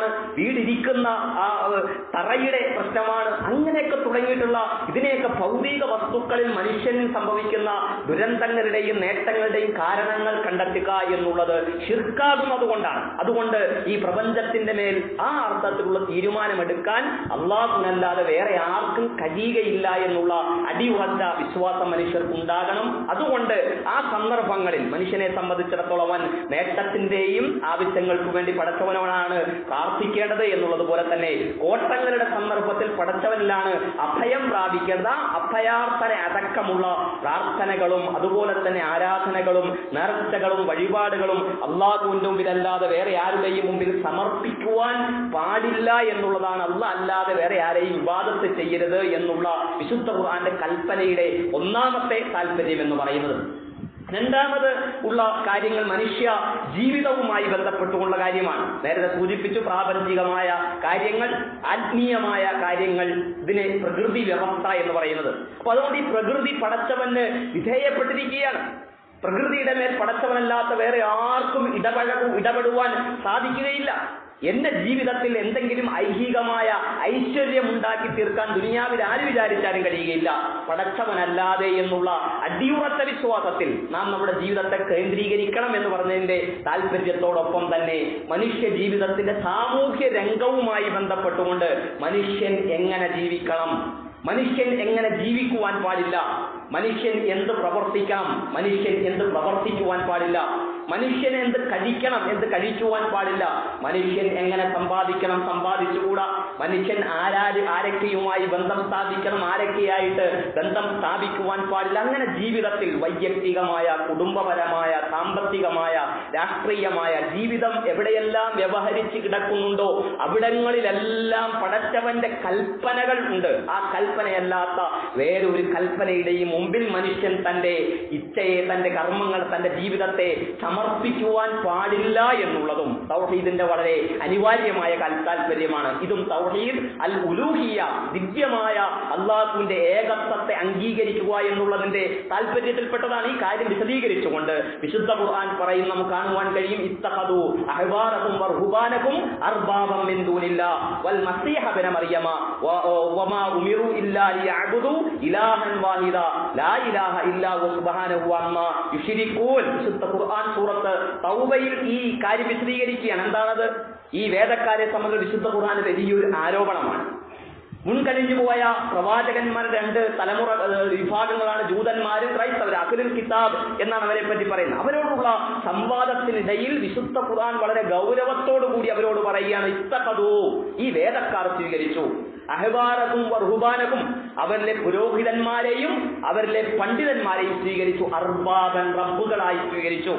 വീടിരിക്കുന്ന ആ ഏഹ്, തറയുടെ പ്രശ്നമാണ് അങ്ങനെയൊക്കെ തുടങ്ങിയിട്ടുള്ള ഇതിനെയൊക്കെ ഭൗതിക വസ്തുക്കളിൽ മനുഷ്യന് സംഭവിക്കുന്ന ദുരന്തങ്ങളുടെയും നേട്ടങ്ങളുടെയും കാരണങ്ങൾ കണ്ടെത്തുക എന്നുള്ളത് ഷിർക്കാകുന്നത് കൊണ്ടാണ് അതുകൊണ്ട് ഈ പ്രപഞ്ചത്തിന്റെ മേൽ ആ അർത്ഥത്തിലുള്ള തീരുമാനമെടുക്കാൻ അള്ളാഹുനല്ലാതെ വേറെ ആർക്കും കഴിയുകയില്ല എന്നുള്ള അടിയുറച്ച വിശ്വാസം മനുഷ്യർക്ക് ഉണ്ടാകണം അതുകൊണ്ട് ആ സന്ദർഭങ്ങളിൽ മനുഷ്യനെ സംബന്ധിച്ചിടത്തോളം അവൻ നേട്ടത്തിന്റെയും ആവശ്യങ്ങൾക്ക് വേണ്ടി പടച്ചവനവനാണ് പ്രാർത്ഥിക്കേണ്ടത് എന്നുള്ളത് പോലെ തന്നെ കോട്ടങ്ങളുടെ സന്ദർഭത്തിൽ പടച്ചവനിലാണ് അഭയം പ്രാപിക്കേണ്ടത് ആ അഭയാർത്ഥന അടക്കമുള്ള പ്രാർത്ഥനകളും അതുപോലെ തന്നെ ആരാധനകളും നേർച്ചകളും വഴിപാടുകളും അള്ളാഹുവിന്റെ മുമ്പിലല്ലാതെ വേറെ ആരുടെയും മുമ്പിൽ സമർപ്പിക്കുവാൻ പാടില്ല എന്നുള്ളതാണ് അല്ല അല്ലാതെ വേറെ ആരെയും വിവാദത്ത് ചെയ്യരുത് എന്നുള്ള വിശുദ്ധ ഖുർആന്റെ കൽപ്പനയുടെ ഒന്നാമത്തെ താല്പര്യം എന്ന് പറയുന്നത് രണ്ടാമത് ഉള്ള കാര്യങ്ങൾ മനുഷ്യ ജീവിതവുമായി ബന്ധപ്പെട്ടുള്ള കാര്യമാണ് നേരത്തെ സൂചിപ്പിച്ചു പ്രാപഞ്ചികമായ കാര്യങ്ങൾ ആത്മീയമായ കാര്യങ്ങൾ ഇതിനെ പ്രകൃതി വ്യവസ്ഥ എന്ന് പറയുന്നത് അപ്പൊ അതുകൊണ്ട് ഈ പ്രകൃതി പടച്ചവന് വിധേയപ്പെട്ടിരിക്കുകയാണ് പ്രകൃതിയുടെ മേൽ പടച്ചവനല്ലാത്ത വേറെ ആർക്കും ഇടപഴകു ഇടപെടുവാൻ സാധിക്കുകയില്ല എന്റെ ജീവിതത്തിൽ എന്തെങ്കിലും ഐഹികമായ ഐശ്വര്യം ഉണ്ടാക്കി തീർക്കാൻ ദുനിയാവിൽ ആര് വിചാരിച്ചാലും കഴിയുകയില്ല പടച്ചവനല്ലാതെ എന്നുള്ള അടിയുറച്ച വിശ്വാസത്തിൽ നാം നമ്മുടെ ജീവിതത്തെ കേന്ദ്രീകരിക്കണം എന്ന് പറഞ്ഞതിന്റെ താല്പര്യത്തോടൊപ്പം തന്നെ മനുഷ്യ ജീവിതത്തിന്റെ സാമൂഹ്യ രംഗവുമായി ബന്ധപ്പെട്ടുകൊണ്ട് മനുഷ്യൻ എങ്ങനെ ജീവിക്കണം മനുഷ്യൻ എങ്ങനെ ജീവിക്കുവാൻ പാടില്ല മനുഷ്യൻ എന്ത് പ്രവർത്തിക്കണം മനുഷ്യൻ എന്ത് പ്രവർത്തിക്കുവാൻ പാടില്ല മനുഷ്യൻ എന്ത് കഴിക്കണം എന്ത് കഴിക്കുവാൻ പാടില്ല മനുഷ്യൻ എങ്ങനെ സമ്പാദിക്കണം സമ്പാദിച്ചുകൂടാ മനുഷ്യൻ ആരാര് ആരൊക്കെയുമായി ബന്ധം സ്ഥാപിക്കണം ആരൊക്കെയായിട്ട് ബന്ധം സ്ഥാപിക്കുവാൻ പാടില്ല അങ്ങനെ ജീവിതത്തിൽ വൈയക്തികമായ കുടുംബപരമായ സാമ്പത്തികമായ രാഷ്ട്രീയമായ ജീവിതം എവിടെയെല്ലാം വ്യവഹരിച്ച് കിടക്കുന്നുണ്ടോ അവിടങ്ങളിലെല്ലാം പടച്ചവന്റെ കൽപ്പനകൾ ഉണ്ട് ആ കൽപ്പനയല്ലാത്ത വേറൊരു കൽപ്പനയുടെയും മുമ്പിൽ മനുഷ്യൻ തന്റെ ഇച്ഛയെ തന്റെ കർമ്മങ്ങൾ തന്റെ ജീവിതത്തെ സമർപ്പിക്കുവാൻ പാടില്ല എന്നുള്ളതും തൗഹീദിന്റെ വളരെ അനിവാര്യമായ കൽ- താല്പര്യമാണ് ഇതും തൗഹീദ് അൽ ഉലൂഹിയ ദിവ്യമായ അള്ളാഹുവിന്റെ ഏകത്വത്തെ അംഗീകരിക്കുക എന്നുള്ളതിന്റെ താല്പര്യത്തിൽപ്പെട്ടതാണ് ഈ കാര്യം വിശദീകരിച്ചുകൊണ്ട് വിശുദ്ധ ഖുർആൻ പറയും നമുക്ക് കാണുവാൻ കഴിയും ഇത്തഖദു അഹ്ബാറഹും വർഹുബാനഹും അർബാബം മിൻ ദൂനില്ലാ വൽ മസീഹ ഇബ്ന മറിയമ വ- വമാ ഉമിറു ഇല്ലാ ലിയഅബുദു ഇലാഹൻ വാഹിദ ലാ ഇലാഹ ഇല്ലാ ഹു സുബ്ഹാനഹു അമ്മാ യുശ്രികൂൻ വിശുദ്ധ ഖുർആൻ സൂറത്ത് തൗബയിൽ ഈ കാര്യം വിശദീകരിക്കുകയാണ് എന്താണത് ഈ വേദക്കാരെ സംബന്ധിച്ച് വിശുദ്ധ ഖുർആൻ വലിയൊരു ആരോപണമാണ് മുൻകഴിഞ്ഞു പോയ പ്രവാചകന്മാരുടെ രണ്ട് തലമുറ ഏഹ്, വിഭാഗങ്ങളാണ് ജൂതന്മാരും ക്രൈസ്തവർ അഖിലുൽ കിതാബ് എന്നാണ് അവരെ പറ്റി പറയുന്നത് അവരോടുള്ള സംവാദത്തിനിടയിൽ വിശുദ്ധ ഖുർആൻ വളരെ ഗൗരവത്തോടു കൂടി അവരോട് പറയുകയാണ് ഇത്തകതൂ ഈ വേദക്കാർ സ്വീകരിച്ചു അഹ്ബാരക്കും വർഹുബാനക്കും അവരിലെ പുരോഹിതന്മാരെയും അവരിലെ പണ്ഡിതന്മാരെയും സ്വീകരിച്ചു അർബാബൻ റബ്ബുകളായി സ്വീകരിച്ചു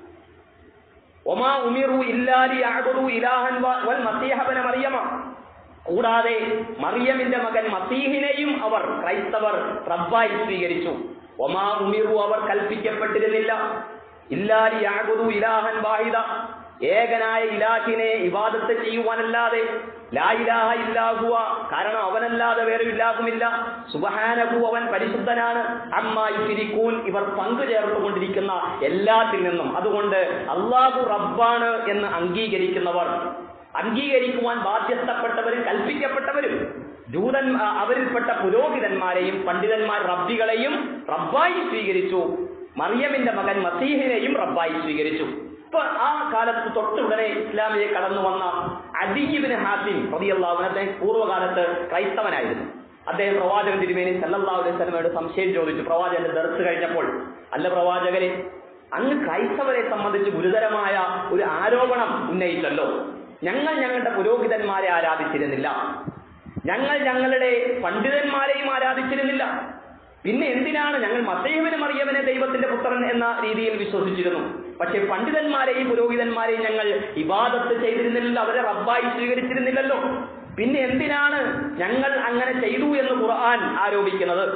ഒമാ ഉമിറു ഇല്ലാലി അഅ്ബുദു ഇലാഹൻ വ- വൽ മസീഹബന മറിയമ കൂടാതെ മറിയമിന്റെ മകൻ മസീഹിനെയും അവർ ക്രൈസ്തവർ റബ്ബായി സ്വീകരിച്ചു ഒമാ ഉമിറു അവർ കൽപ്പിക്കപ്പെട്ടിരുന്നില്ല ഇല്ലാലി അഅ്ബുദു ഇലാഹൻ വാഹിദ ഏകനായ ഇലാഹിനെ ഇബാദത്ത് ചെയ്യുവാനല്ലാതെ ലാ ഇലാഹ ഇല്ലാഹുവ കാരണം അവനല്ലാതെ വേറെ ഇല്ലാഹുമില്ല സുബഹാനഹു അവൻ പരിശുദ്ധനാണ് അമ്മാ യുശിരിക്കൂൻ ഇവർ പങ്കു ചേർത്തുകൊണ്ടിരിക്കുന്ന എല്ലാത്തിൽ നിന്നും അതുകൊണ്ട് അള്ളാഹു റബ്ബാണ് എന്ന് അംഗീകരിക്കുന്നവർ അംഗീകരിക്കുവാൻ ബാധ്യസ്ഥപ്പെട്ടവരും കൽപ്പിക്കപ്പെട്ടവരും ജൂതൻ ആ, അവരിൽപ്പെട്ട പുരോഹിതന്മാരെയും പണ്ഡിതന്മാർ റബ്ബികളെയും റബ്ബായി സ്വീകരിച്ചു മറിയമിന്റെ മകൻ മസീഹിനെയും റബ്ബായി സ്വീകരിച്ചു ഇപ്പൊ ആ കാലത്ത് തൊട്ടുടനെ ഇസ്ലാമിയെ കടന്നു വന്ന അദീബിന് ഹാസിം റളിയല്ലാഹു അദ്ദേഹം പൂർവ്വകാലത്ത് ക്രൈസ്തവനായിരുന്നു അദ്ദേഹം പ്രവാചകൻ തിരുമേനി സല്ലല്ലാഹു അലൈഹി വസല്ലമയോട് സംശയം ചോദിച്ചു പ്രവാചകന്റെ ദർസ് കഴിഞ്ഞപ്പോൾ അല്ല പ്രവാചകരെ അങ്ങ് ക്രൈസ്തവരെ സംബന്ധിച്ച് ഗുരുതരമായ ഒരു ആരോപണം ഉന്നയിച്ചല്ലോ ഞങ്ങൾ ഞങ്ങളുടെ പുരോഹിതന്മാരെ ആരാധിച്ചിരുന്നില്ല ഞങ്ങൾ ഞങ്ങളുടെ പണ്ഡിതന്മാരെയും ആരാധിച്ചിരുന്നില്ല പിന്നെ എന്തിനാണ് ഞങ്ങൾ മസേഹുവിനെ മറിയവനെ ദൈവത്തിന്റെ പുത്രൻ എന്ന രീതിയിൽ വിശ്വസിച്ചിരുന്നു പക്ഷെ പണ്ഡിതന്മാരെയും പുരോഹിതന്മാരെയും ഞങ്ങൾ ഇബാദത്ത് ചെയ്തിരുന്നില്ലല്ലോ അവരെ റബ്ബായി സ്വീകരിച്ചിരുന്നില്ലല്ലോ പിന്നെ എന്തിനാണ് ഞങ്ങൾ അങ്ങനെ ചെയ്തു എന്ന് ഖുർആൻ ആരോപിക്കുന്നത്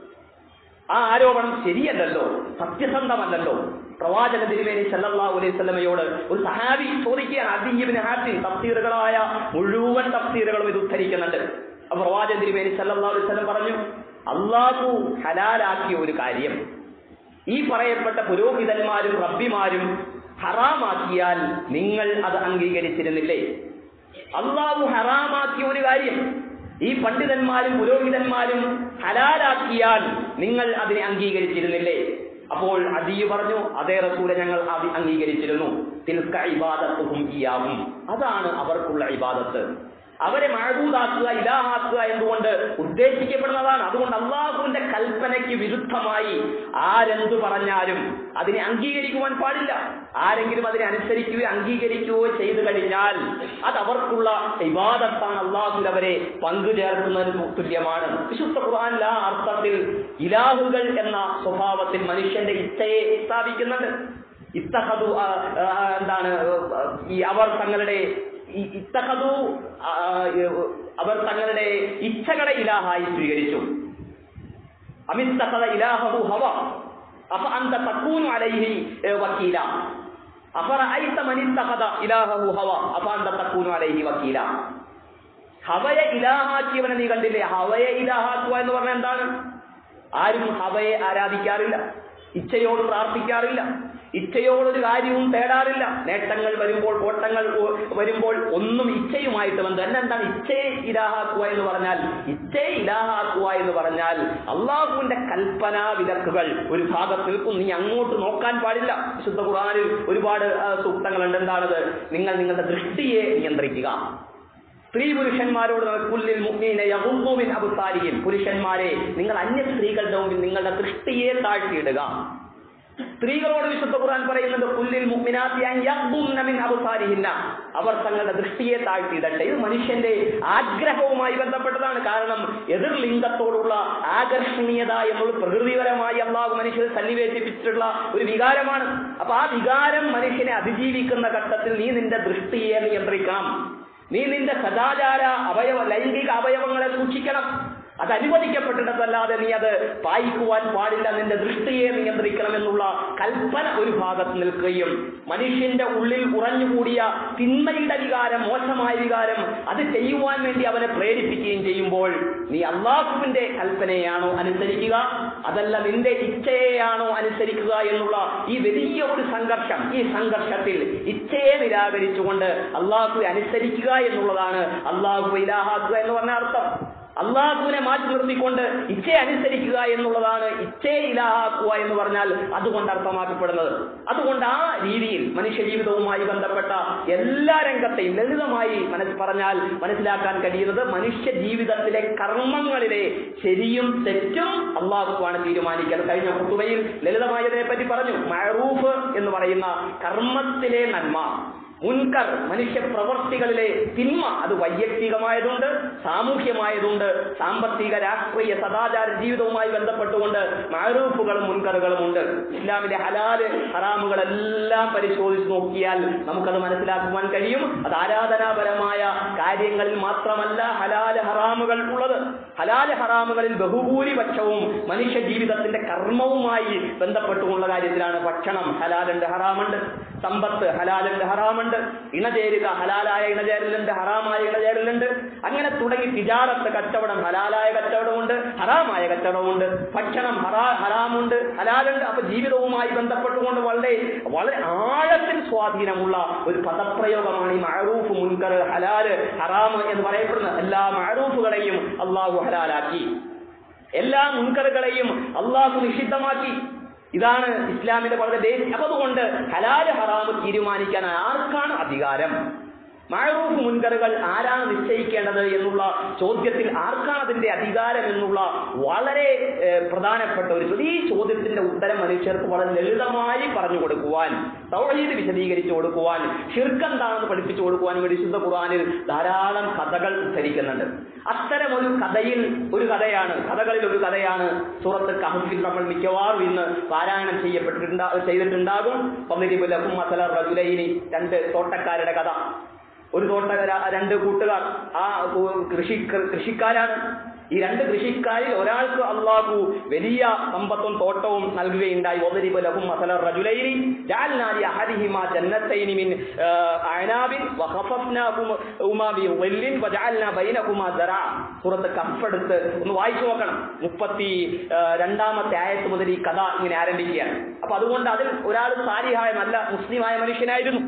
ആ ആരോപണം ശരിയല്ലല്ലോ സത്യസന്ധമല്ലല്ലോ പ്രവാചക തിരുമേനി സല്ലല്ലാഹു അലൈഹി വസല്ലമയോട് ഒരു സഹാബി ചോദിക്കുകയാണ് അദീബിന് ഹാസിൻ തഫ്സീറുകളായ മുഴുവൻ തഫ്സീറുകളും ഇത് ഉദ്ധരിക്കുന്നുണ്ട് അപ്പൊ പ്രവാചക തിരുമേനി സല്ലല്ലാഹു അലൈഹി വസല്ലം പറഞ്ഞു അള്ളാഹു ഹലാലാക്കിയ ഒരു കാര്യം ഈ പറയപ്പെട്ട പുരോഹിതന്മാരും റബ്ബിമാരും ഹറാമാക്കിയാൽ നിങ്ങൾ അത് അംഗീകരിച്ചിരുന്നില്ലേ അള്ളാഹു ഹറാമാക്കിയ ഒരു കാര്യം ഈ പണ്ഡിതന്മാരും പുരോഹിതന്മാരും ഹലാലാക്കിയാൽ നിങ്ങൾ അതിനെ അംഗീകരിച്ചിരുന്നില്ലേ അപ്പോൾ അദിയു പറഞ്ഞു അതേ റസൂലെ ഞങ്ങൾ അത് അംഗീകരിച്ചിരുന്നു തിൽക്ക ഇബാദത്തുഹും ഇയാവും അതാണ് അവർക്കുള്ള ഇബാദത്ത് അവരെ മഴകൂതാക്കുക ഇലാഹാക്കുക എന്തുകൊണ്ട് ഉദ്ദേശിക്കപ്പെടുന്നതാണ് അതുകൊണ്ട് അള്ളാഹുവിന്റെ കൽപ്പനയ്ക്ക് വിരുദ്ധമായി ആരെന്തു പറഞ്ഞാലും അതിനെ അംഗീകരിക്കുവാൻ പാടില്ല ആരെങ്കിലും അതിനെ അനുസരിക്കുകയോ അംഗീകരിക്കുകയോ ചെയ്തു കഴിഞ്ഞാൽ അത് അവർക്കുള്ള ഇബാദത്താണ് അള്ളാഹുൽ അവരെ പങ്കുചേർക്കുന്നതിന് തുല്യമാണ് വിശുദ്ധ ഖുർആനിൽ ആ അർത്ഥത്തിൽ ഇലാഹുകൾ എന്ന സ്വഭാവത്തിൽ മനുഷ്യന്റെ ഇച്ഛയെ സ്ഥാപിക്കുന്നുണ്ട് ഇത്തഹദു ആ, ആ, എന്താണ് ഈ അവർ തങ്ങളുടെ ഈ ഇത്തഹദു ആ, അവർ തങ്ങളുടെ ഇച്ഛകളെ ഇലാഹായി സ്വീകരിച്ചു അമിത്തഹദ ഇലാഹു ഹവ അഫ അന്ത തക്കൂനു അലൈഹി ഏ, വക്കീല അഫറഅയ്ത മനിത്തഖദ ഇലാഹു ഹവ അഫ അന്ത തക്കൂനു അലൈഹി വക്കീല ഹവയെ ഇലാഹാക്കിയവനെ നീ കണ്ടില്ലേ ഹവയെ ഇലാഹാക്കുക എന്ന് പറഞ്ഞാൽ എന്താണ് ആരും ഹവയെ ആരാധിക്കാറില്ല ഇച്ഛയോട് പ്രാർത്ഥിക്കാറില്ല ഇച്ഛയോടൊരു കാര്യവും തേടാറില്ല നേട്ടങ്ങൾ വരുമ്പോൾ കോട്ടങ്ങൾ ഒ- വരുമ്പോൾ ഒന്നും ഇച്ഛയുമായിട്ട് ബന്ധം എന്നെ എന്താണ് ഇച്ഛയെ ഇലാഹാക്കുക എന്ന് പറഞ്ഞാൽ ഇച്ഛയെ ഇലാഹാക്കുക എന്ന് പറഞ്ഞാൽ അള്ളാഹുവിന്റെ കൽപ്പനാ വിലക്കുകൾ ഒരു ഭാഗത്ത് നിൽക്കും നീ അങ്ങോട്ട് നോക്കാൻ പാടില്ല വിശുദ്ധ ഖുർആനിൽ ഒരുപാട് ആ, സൂക്തങ്ങളുണ്ട് എന്താണത് നിങ്ങൾ നിങ്ങളുടെ ദൃഷ്ടിയെ നിയന്ത്രിക്കുക സ്ത്രീ പുരുഷന്മാരോട് കുല്ലിൽ മുഗ്നീന യഹുദ്ദുമിൻ അബുസാരിയും പുരുഷന്മാരെ നിങ്ങൾ അന്യ സ്ത്രീകളുടെ മുമ്പിൽ നിങ്ങളുടെ ദൃഷ്ടിയെ താഴ്ത്തിയിടുക സ്ത്രീകളോട് വിശുദ്ധ ഖുർആൻ പറയുന്നുണ്ട് കുല്ലിൽ മുഗ്മിനാത്തി അൻ യഗ്ദുന്ന മിൻ അബ്സാരിഹിന്ന അവർ തങ്ങളുടെ ദൃഷ്ടിയെ താഴ്ത്തിയിടട്ടെ ഇത് മനുഷ്യന്റെ ആഗ്രഹവുമായി ബന്ധപ്പെട്ടതാണ് കാരണം എതിർ ലിംഗത്തോടുള്ള ആകർഷണീയത എന്നുള്ളത് പ്രകൃതിപരമായി അള്ളാഹു മനുഷ്യർ സന്നിവേശിപ്പിച്ചിട്ടുള്ള ഒരു വികാരമാണ് അപ്പൊ ആ വികാരം മനുഷ്യനെ അതിജീവിക്കുന്ന ഘട്ടത്തിൽ നീ നിന്റെ ദൃഷ്ടിയെ നിയന്ത്രിക്കണം നീ നിന്റെ സദാചാര അവയവ ലൈംഗിക അവയവങ്ങളെ സൂക്ഷിക്കണം അത് അനുവദിക്കപ്പെട്ടിടത്തല്ലാതെ നീ അത് പായിക്കുവാൻ പാടില്ല നിന്റെ ദൃഷ്ടിയെ നിയന്ത്രിക്കണം എന്നുള്ള കൽപ്പന ഒരു ഭാഗത്ത് നിൽക്കുകയും മനുഷ്യന്റെ ഉള്ളിൽ ഉറഞ്ഞുകൂടിയ തിന്മയുടെ വികാരം മോശമായ വികാരം അത് ചെയ്യുവാൻ വേണ്ടി അവനെ പ്രേരിപ്പിക്കുകയും ചെയ്യുമ്പോൾ നീ അള്ളാഹുവിന്റെ കൽപ്പനയാണോ അനുസരിക്കുക അതല്ല നിന്റെ ഇച്ഛയെയാണോ അനുസരിക്കുക എന്നുള്ള ഈ വലിയ ഒരു സംഘർഷം ഈ സംഘർഷത്തിൽ ഇച്ഛയെ നിരാകരിച്ചുകൊണ്ട് അള്ളാഹുവെ അനുസരിക്കുക എന്നുള്ളതാണ് അള്ളാഹു ഇലാഹാക്കുക എന്ന് പറഞ്ഞ അർത്ഥം അള്ളാഹുവിനെ മാറ്റി നിർത്തിക്കൊണ്ട് ഇച്ഛയെ അനുസരിക്കുക എന്നുള്ളതാണ് ഇച്ഛയെ ഇലാഹാക്കുക എന്ന് പറഞ്ഞാൽ അതുകൊണ്ട് അർത്ഥമാക്കപ്പെടുന്നത് അതുകൊണ്ട് ആ രീതിയിൽ മനുഷ്യ ജീവിതവുമായി ബന്ധപ്പെട്ട എല്ലാ രംഗത്തെയും ലളിതമായി മനസ്സ് പറഞ്ഞാൽ മനസ്സിലാക്കാൻ കഴിയുന്നത് മനുഷ്യ ജീവിതത്തിലെ കർമ്മങ്ങളിലെ ശരിയും തെറ്റും അള്ളാഹുവാണ് തീരുമാനിക്കാൻ കഴിഞ്ഞ കുത്തുബയിൽ ലളിതമായതിനെ പറ്റി പറഞ്ഞു മഴറൂഫ് എന്ന് പറയുന്ന കർമ്മത്തിലെ നന്മ മുൻകർ മനുഷ്യ പ്രവർത്തികളിലെ തിന്മ അത് വൈയക്തികമായതുണ്ട് സാമൂഹ്യമായതുണ്ട് സാമ്പത്തിക രാഷ്ട്രീയ സദാചാര ജീവിതവുമായി ബന്ധപ്പെട്ടുകൊണ്ട് മാറൂഫുകളും മുൻകറുകളും ഉണ്ട് ഇസ്ലാമിലെ ഹലാല് ഹറാമുകളെല്ലാം പരിശോധിച്ച് നോക്കിയാൽ നമുക്കത് മനസ്സിലാക്കുവാൻ കഴിയും അത് ആരാധനാപരമായ കാര്യങ്ങളിൽ മാത്രമല്ല ഹലാല് ഹറാമുകൾ ഉള്ളത് ഹലാല് ഹറാമുകളിൽ ബഹുഭൂരിപക്ഷവും മനുഷ്യ ജീവിതത്തിന്റെ കർമ്മവുമായി ബന്ധപ്പെട്ടുള്ള കാര്യത്തിലാണ് ഭക്ഷണം ഹലാലുണ്ട് ഹറാമുണ്ട് സമ്പത്ത് ഹലാലുണ്ട് ഹറാമുണ്ട് ഇണചേരുക ഹലാലായ ഇണചേരലുണ്ട് ഹറാമായ ഇണചേരലുണ്ട് അങ്ങനെ തുടങ്ങി തിജാറത്ത് കച്ചവടം ഹലാലായ കച്ചവടമുണ്ട് ഹറാമായ കച്ചവടമുണ്ട് ഭക്ഷണം ഹറാ ഹറാമുണ്ട് ഹലാലുണ്ട് അപ്പൊ ജീവിതവുമായി ബന്ധപ്പെട്ടുകൊണ്ട് വളരെ വളരെ ആഴത്തിൽ സ്വാധീനമുള്ള ഒരു പദപ്രയോഗമാണ് ഈ മഴറൂഫ് മുൻകർ ഹലാല് ഹറാമ് എന്ന് പറയപ്പെടുന്നത് എല്ലാ മഴറൂഫുകളെയും അള്ളാഹു ഹലാലാക്കി എല്ലാ മുൻകറുകളെയും അള്ളാഹു നിഷിദ്ധമാക്കി ഇതാണ് ഇസ്ലാമിന്റെ വളരെ ബേസിക് അപ്പൊ അതുകൊണ്ട് ഹലാല് ഹറാമ് തീരുമാനിക്കാൻ ആർക്കാണ് അധികാരം മഴറൂഫ് മുൻകറുകൾ ആരാണ് നിശ്ചയിക്കേണ്ടത് എന്നുള്ള ചോദ്യത്തിൽ ആർക്കാണ് അതിന്റെ അധികാരം എന്നുള്ള വളരെ ഏഹ്, പ്രധാനപ്പെട്ട ഒരു ചോദ്യം ഈ ചോദ്യത്തിന്റെ ഉത്തരം മനുഷ്യർക്ക് വളരെ ലളിതമായി പറഞ്ഞു കൊടുക്കുവാൻ തൗഹീദ് വിശദീകരിച്ചു കൊടുക്കുവാൻ ഷിർക്കെന്താണെന്ന് പഠിപ്പിച്ചു കൊടുക്കുവാൻ വേണ്ടി വിശുദ്ധ ഖുർആനിൽ ധാരാളം കഥകൾ ഉദ്ധരിക്കുന്നുണ്ട് അത്തരം ഒരു കഥയിൽ ഒരു കഥയാണ് കഥകളിൽ ഒരു കഥയാണ് സൂറത്ത് കഹഫിൽ നമ്മൾ മിക്കവാറും ഇന്ന് പാരായണം ചെയ്യപ്പെട്ടിട്ടുണ്ടാ ചെയ്തിട്ടുണ്ടാകും പന്നിരിബുലക്കും മസല റജുലൈനി രണ്ട് തോട്ടക്കാരുടെ കഥ ഒരു തോട്ട രണ്ട് കൂട്ടുകാർ ആ കു- കൃഷി കൃഷിക്കാരാണ് ഈ രണ്ട് കൃഷിക്കാരിൽ ഒരാൾക്ക് അള്ളാഹു വലിയ സമ്പത്തും തോട്ടവും നൽകുകയുണ്ടായി ഒന്നരിബ് ലഹും മസല റജുലൈനി ജഅൽനാലി അഹദിഹിമാ ജന്നത്തൈനി മിൻ ആ, അഅനാബിൻ വഖഫഫ്നാഹുമാ ബിളിൻ വജഅൽനാ ബൈനഹുമാ ദറാ സൂറത്ത് കഫ് എടുത്ത് ഒന്ന് വായിച്ചു നോക്കണം മുപ്പത്തി ആ, രണ്ടാമത്തെ ആയത്ത് മുതൽ ഈ കഥ ഇങ്ങനെ ആരംഭിക്കുകയാണ് അപ്പൊ അതുകൊണ്ട് അതിൽ ഒരാൾ സാലിഹായ നല്ല മുസ്ലിമായ മനുഷ്യനായിരുന്നു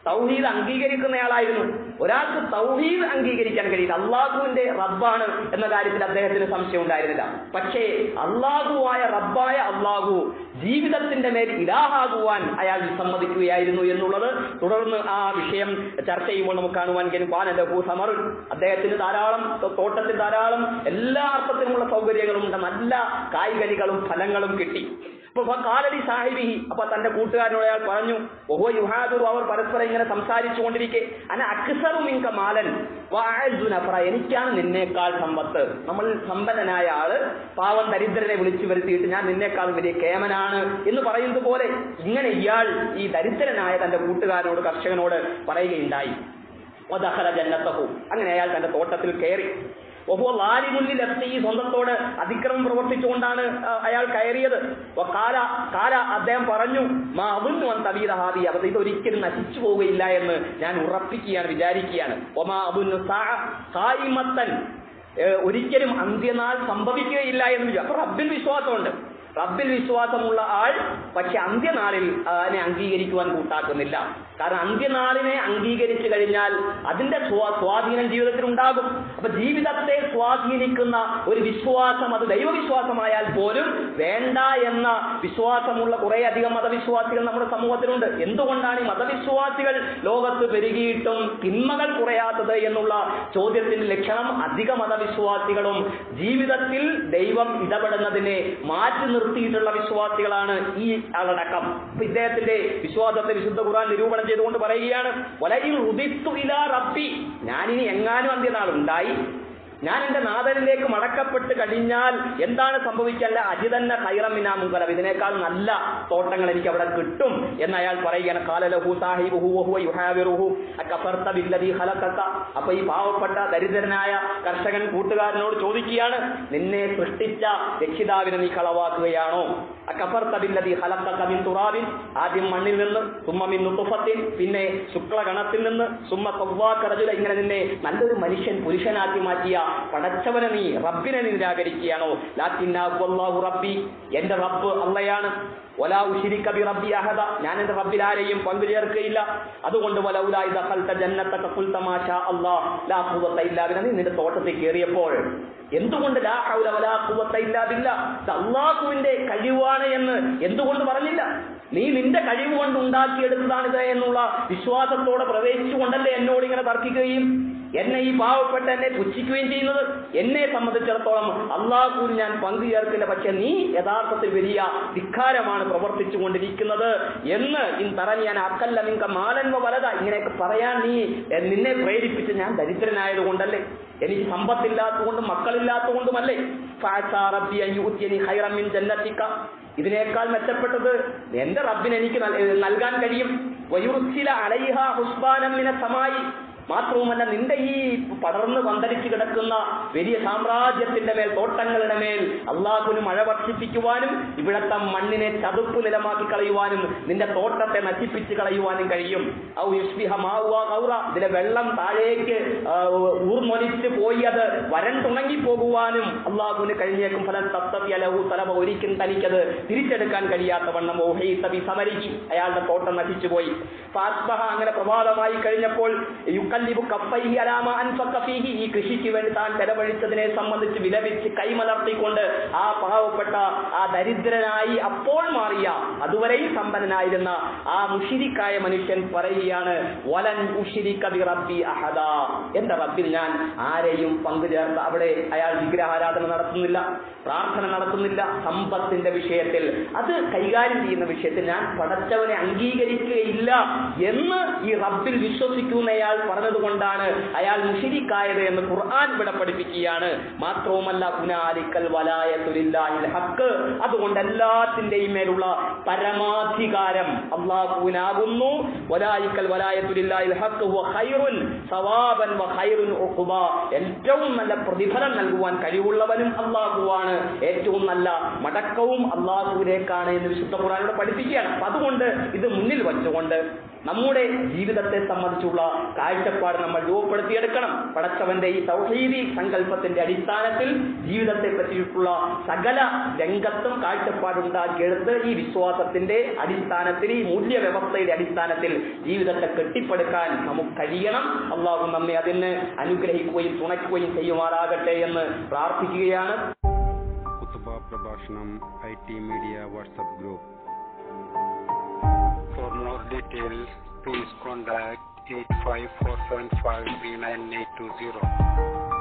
തൗഹീദ് അംഗീകരിക്കുന്നയാളായിരുന്നു ഒരാൾക്ക് തൗഹീദ് അംഗീകരിക്കാൻ കഴിയില്ല അള്ളാഹുവിന്റെ റബ്ബാണ് എന്ന കാര്യത്തിൽ അദ്ദേഹത്തിന് സംശയം ഉണ്ടായിരുന്നില്ല പക്ഷേ അള്ളാഹുവായ റബ്ബായ അള്ളാഹു ജീവിതത്തിന്റെ മേൽ ഇലാഹാകുവാൻ അയാൾ വിസമ്മതിക്കുകയായിരുന്നു എന്നുള്ളത് തുടർന്ന് ആ വിഷയം ചർച്ച ചെയ്യുമ്പോൾ നമുക്ക് കാണുവാൻ കഴിയും പാനലഹു സമർ അദ്ദേഹത്തിന് ധാരാളം തോട്ടത്തിൽ ധാരാളം എല്ലാ അർത്ഥത്തിലുമുള്ള സൗകര്യങ്ങളും ഉണ്ട് നല്ല കായ്കനികളും ഫലങ്ങളും കിട്ടി അപ്പൊ കാലടി സാഹിബി അപ്പൊ തന്റെ കൂട്ടുകാരനോട് അയാൾ പറഞ്ഞു ഓഹോ യുഹാദുർ അവർ പരസ്പരം ഇങ്ങനെ സംസാരിച്ചു കൊണ്ടിരിക്കെ അന അക്സറു മിങ്ക മാലൻ വാഴ്സുനഫ്ര എനിക്കാണ് നിന്നേക്കാൾ സമ്പത്ത് നമ്മൾ സമ്പന്നനായ ആള് പാവം ദരിദ്രനെ വിളിച്ചു വരുത്തിയിട്ട് ഞാൻ നിന്നേക്കാൾ വലിയ കേമനാണ് എന്ന് പറയുന്നത് പോലെ ഇങ്ങനെ ഇയാൾ ഈ ദരിദ്രനായ തന്റെ കൂട്ടുകാരനോട് കർഷകനോട് പറയുകയുണ്ടായി ഒതഹല ജന്നത്തഹു അങ്ങനെ അയാൾ തന്റെ തോട്ടത്തിൽ കയറി ഒഹോ ലാലിമുന്നിൽ എത്തി ഈ സ്വന്തത്തോട് അതിക്രമം പ്രവർത്തിച്ചുകൊണ്ടാണ് ആ, അയാൾ കയറിയത് വ കാല കാല അദ്ദേഹം പറഞ്ഞു മാ അവുന്നു വൻ തവീത ഹാദി അവർ ഇതൊരിക്കലും നശിച്ചു പോവുകയില്ല എന്ന് ഞാൻ ഉറപ്പിക്കുകയാണ് വിചാരിക്കുകയാണ് ഒമാ അബുന്നു സായിമത്തൻ ഒരിക്കലും അന്ത്യനാൾ സംഭവിക്കുകയില്ല എന്ന് വിചാ- അപ്പൊ റബ്ബിൽ വിശ്വാസമുണ്ട് റബ്ബിൽ വിശ്വാസമുള്ള ആൾ പക്ഷെ അന്ത്യനാളിൽ അതിനെ അംഗീകരിക്കുവാൻ കൂട്ടാക്കുന്നില്ല കാരണം അന്ത്യനാളിനെ അംഗീകരിച്ചു കഴിഞ്ഞാൽ അതിന്റെ സ്വാ- സ്വാധീനം ജീവിതത്തിൽ ഉണ്ടാകും അപ്പൊ ജീവിതത്തെ സ്വാധീനിക്കുന്ന ഒരു വിശ്വാസം അത് ദൈവവിശ്വാസമായാൽ പോലും വേണ്ട എന്ന വിശ്വാസമുള്ള കുറെ അധികം മതവിശ്വാസികൾ നമ്മുടെ സമൂഹത്തിലുണ്ട് എന്തുകൊണ്ടാണ് ഈ മതവിശ്വാസികൾ ലോകത്ത് പെരുകിയിട്ടും തിന്മകൾ കുറയാത്തത് എന്നുള്ള ചോദ്യത്തിന്റെ ലക്ഷണം അധിക മതവിശ്വാസികളും ജീവിതത്തിൽ ദൈവം ഇടപെടുന്നതിനെ മാറ്റി നിർത്തിയിട്ടുള്ള വിശ്വാസികളാണ് ഈ ആളടക്കം അപ്പൊ ഇദ്ദേഹത്തിന്റെ വിശ്വാസത്തെ വിശുദ്ധ ഖുർആൻ നിരൂപണം ചെയ്തുകൊണ്ട് പറയുകയാണ് വലയിൽ ഉദിത്തു ഇലാ റബ്ബി ഞാനിനി എങ്ങാനും അന്ത്യനാൾ ഉണ്ടായി ഞാൻ എന്റെ നാഥനിലേക്ക് മടക്കപ്പെട്ട് കഴിഞ്ഞാൽ എന്താണ് സംഭവിക്കല്ല അജിതന്ന ഹൈറമിനാ മുങ്കലം ഇതിനേക്കാൾ നല്ല തോട്ടങ്ങൾ എനിക്ക് അവിടെ കിട്ടും എന്ന് അയാൾ പറയുകയാണ് കാലലഹു സാഹിബുഹു വഹുവ യുഹാവിറുഹു അക്കഫർത്ത ബില്ലദീ ഖലഖക അപ്പൊ ഈ പാവപ്പെട്ട ദരിദ്രനായ കർഷകൻ കൂട്ടുകാരനോട് ചോദിക്കുകയാണ് നിന്നെ സൃഷ്ടിച്ച രക്ഷിതാവിനെ നീ കളവാക്കുകയാണോ അക്കഫർത്ത ബില്ലദീ ഖലഖക മിൻ തുറാബിൻ ആദ്യം മണ്ണിൽ നിന്ന് സുമ്മ മിൻ നുത്ഫത്തിൻ പിന്നെ ശുക്ലഗണത്തിൽ നിന്ന് സുമ്മ സവ്വാക റജുല ഇങ്ങനെ നിന്നെ നല്ലൊരു മനുഷ്യൻ പുരുഷനാക്കി മാറ്റിയ പടച്ചവനെ നീ റബ്ബിനെ നീ നിരാകരിക്കുകയാണോ ലാത്തിന്നാഹു റബ്ബി എന്റെ റബ്ബ് അള്ളയാണ് ഒലാ ഉഷിരിക്ക ബി റബ്ബി അഹദ ഞാൻ എന്റെ റബ്ബിൽ ആരെയും പങ്കു ചേർക്കുകയില്ല അതുകൊണ്ട് വലൗലായി ദഖൽത ജന്നത്തക ഖുൽത മാ ഷാ അല്ലാഹ് ലാ ഖുവത ഇല്ലാ ബില്ലാ നീ നിന്റെ തോട്ടത്തിൽ കയറിയപ്പോൾ എന്തുകൊണ്ട് ലാ ഹൗല വലാ ഖുവത ഇല്ലാ ബില്ലാ ഇത് അള്ളാഹുവിന്റെ കഴിവാണ് എന്ന് എന്തുകൊണ്ട് പറഞ്ഞില്ല നീ നിന്റെ കഴിവ് കൊണ്ട് ഉണ്ടാക്കിയെടുത്തതാണിത് എന്നുള്ള വിശ്വാസത്തോടെ പ്രവേശിച്ചുകൊണ്ടല്ലേ എന്നോട് ഇങ്ങനെ തർക്കിക്കുകയും എന്നെ ഈ പാവപ്പെട്ട എന്നെ പുച്ഛിക്കുകയും ചെയ്യുന്നത് എന്നെ സംബന്ധിച്ചിടത്തോളം അള്ളാഹുവിൽ ഞാൻ പങ്കു ചേർക്കില്ല പക്ഷെ നീ യഥാർത്ഥത്തിൽ വലിയ ധിക്കാരമാണ് പ്രവർത്തിച്ചു കൊണ്ടിരിക്കുന്നത് എന്ന് ഇൻ തറഞ്ഞ് ഞാൻ അക്കല്ല നിങ്ക മാലന്മ വലത ഇങ്ങനെയൊക്കെ പറയാൻ നീ എ, നിന്നെ പ്രേരിപ്പിച്ച് ഞാൻ ദരിദ്രനായത് കൊണ്ടല്ലേ എനിക്ക് സമ്പത്തില്ലാത്തതുകൊണ്ടും മക്കളില്ലാത്തതുകൊണ്ടുമല്ലേ ഫാസാ റബ്ബി അൻ യുഅ്തിയനി ഖൈറൻ മിൻ ജന്നത്തിക ഇതിനേക്കാൾ മെച്ചപ്പെട്ടത് എന്റെ റബ്ബിന് എനിക്ക് നൽ- നൽകാൻ കഴിയും വയുർസില അലൈഹ ഹുസ്ബാനം മിന സമായി മാത്രവുമല്ല നിന്റെ ഈ പടർന്ന് പന്തലിച്ച് കിടക്കുന്ന വലിയ സാമ്രാജ്യത്തിന്റെ മേൽ തോട്ടങ്ങളുടെ മേൽ അള്ളാഹുവിന് മഴ വർഷിപ്പിക്കുവാനും ഇവിടത്തെ മണ്ണിനെ ചതുപ്പ് നിലമാക്കി കളയുവാനും നിന്റെ തോട്ടത്തെ നശിപ്പിച്ച് കളയുവാനും കഴിയും ഔ യുഷ്ബിഹ മാവുക കൗറ ഇതിലെ വെള്ളം താഴേക്ക് ആ, ഊർന്നൊലിച്ച് പോയി അത് വരണ്ടുണങ്ങി പോകുവാനും അള്ളാഹുവിന് കഴിഞ്ഞേക്കും ഫലം തത്തവ്യലഹു തലവ ഒരിക്കലും തനിക്കത് തിരിച്ചെടുക്കാൻ കഴിയാത്ത വണ്ണം ഓഹൈ തബി സമരിഹി അയാളുടെ തോട്ടം നശിച്ചുപോയി ഫാസ്ബഹ അങ്ങനെ പ്രഭാതമായി കഴിഞ്ഞപ്പോൾ യുക്കല്ലിബു കഫൈഹി അലാമ അൻഫഖ ഫീഹി ഈ കൃഷിക്ക് വേണ്ടി താൻ ചെലവഴിച്ചതിനെ സംബന്ധിച്ച് വിലപിച്ച് കൈമലർത്തിക്കൊണ്ട് ആ പാവപ്പെട്ട ആ ദരിദ്രനായി അപ്പോൾ മാറിയ അതുവരെയും സമ്പന്നനായിരുന്ന ആ മുഷിരിക്കായ മനുഷ്യൻ പറയുകയാണ് വലൻ ഉഷിരിക്ക ബി റബ്ബി അഹദ എന്റെ റബ്ബിൽ ഞാൻ ആരെയും പങ്കുചേർത്ത് അവിടെ അയാൾ വിഗ്രഹാരാധന നടത്തുന്നില്ല പ്രാർത്ഥന നടത്തുന്നില്ല സമ്പത്തിന്റെ വിഷയത്തിൽ അത് കൈകാര്യം ചെയ്യുന്ന വിഷയത്തിൽ ഞാൻ പടച്ചവനെ അംഗീകരിക്കുകയില്ല എന്ന് ഈ റബ്ബിൽ വിശ്വസിക്കുന്നയാൾ പറഞ്ഞതുകൊണ്ടാണ് അയാൾ മുഷിരിക്കായത് എന്ന് ഖുർആൻ ഇവിടെ പഠിപ്പിക്കുകയാണ് മാത്രവുമല്ല പുനാലിക്കൽ വലായത്തുലില്ലാഹിൽ ഹക്ക് അതുകൊണ്ട് എല്ലാത്തിന്റെയും മേലുള്ള പരമാധികാരം അള്ളാഹുവിനാകുന്നു വലായിക്കൽ വലായത്തുലില്ലാഹിൽ ഹക്ക് ഹുവ ഖൈറുൻ സവാബൻ വ ഖൈറുൻ ഉഖ്ബ ഏറ്റവും നല്ല പ്രതിഫലം നൽകുവാൻ കഴിവുള്ളവനും അള്ളാഹുവാണ് ഏറ്റവും നല്ല മടക്കവും അള്ളാഹുവിലേക്കാണ് എന്ന് വിശുദ്ധ ഖുർആനോട് പഠിപ്പിക്കുകയാണ് അപ്പൊ അതുകൊണ്ട് ഇത് മുന്നിൽ വെച്ചുകൊണ്ട് നമ്മുടെ ജീവിതത്തെ സംബന്ധിച്ചുള്ള കാഴ്ചപ്പാട് നമ്മൾ രൂപപ്പെടുത്തിയെടുക്കണം പടച്ചവന്റെ ഈ തൗഹീദി സങ്കല്പത്തിന്റെ അടിസ്ഥാനത്തിൽ ജീവിതത്തെ പറ്റിയിട്ടുള്ള സകല രംഗത്തും കാഴ്ചപ്പാടുണ്ടാക്കിയെടുത്ത് ഈ വിശ്വാസത്തിന്റെ അടിസ്ഥാനത്തിൽ ഈ മൂല്യവ്യവസ്ഥയുടെ അടിസ്ഥാനത്തിൽ ജീവിതത്തെ കെട്ടിപ്പടുക്കാൻ നമുക്ക് കഴിയണം അള്ളാഹു നമ്മെ അതിന് അനുഗ്രഹിക്കുകയും തുണയ്ക്കുകയും ചെയ്യുമാറാകട്ടെ എന്ന് പ്രാർത്ഥിക്കുകയാണ് കുത്തുബ പ്രഭാഷണം I T media WhatsApp group for more details please contact eight five four seven five three nine eight two zero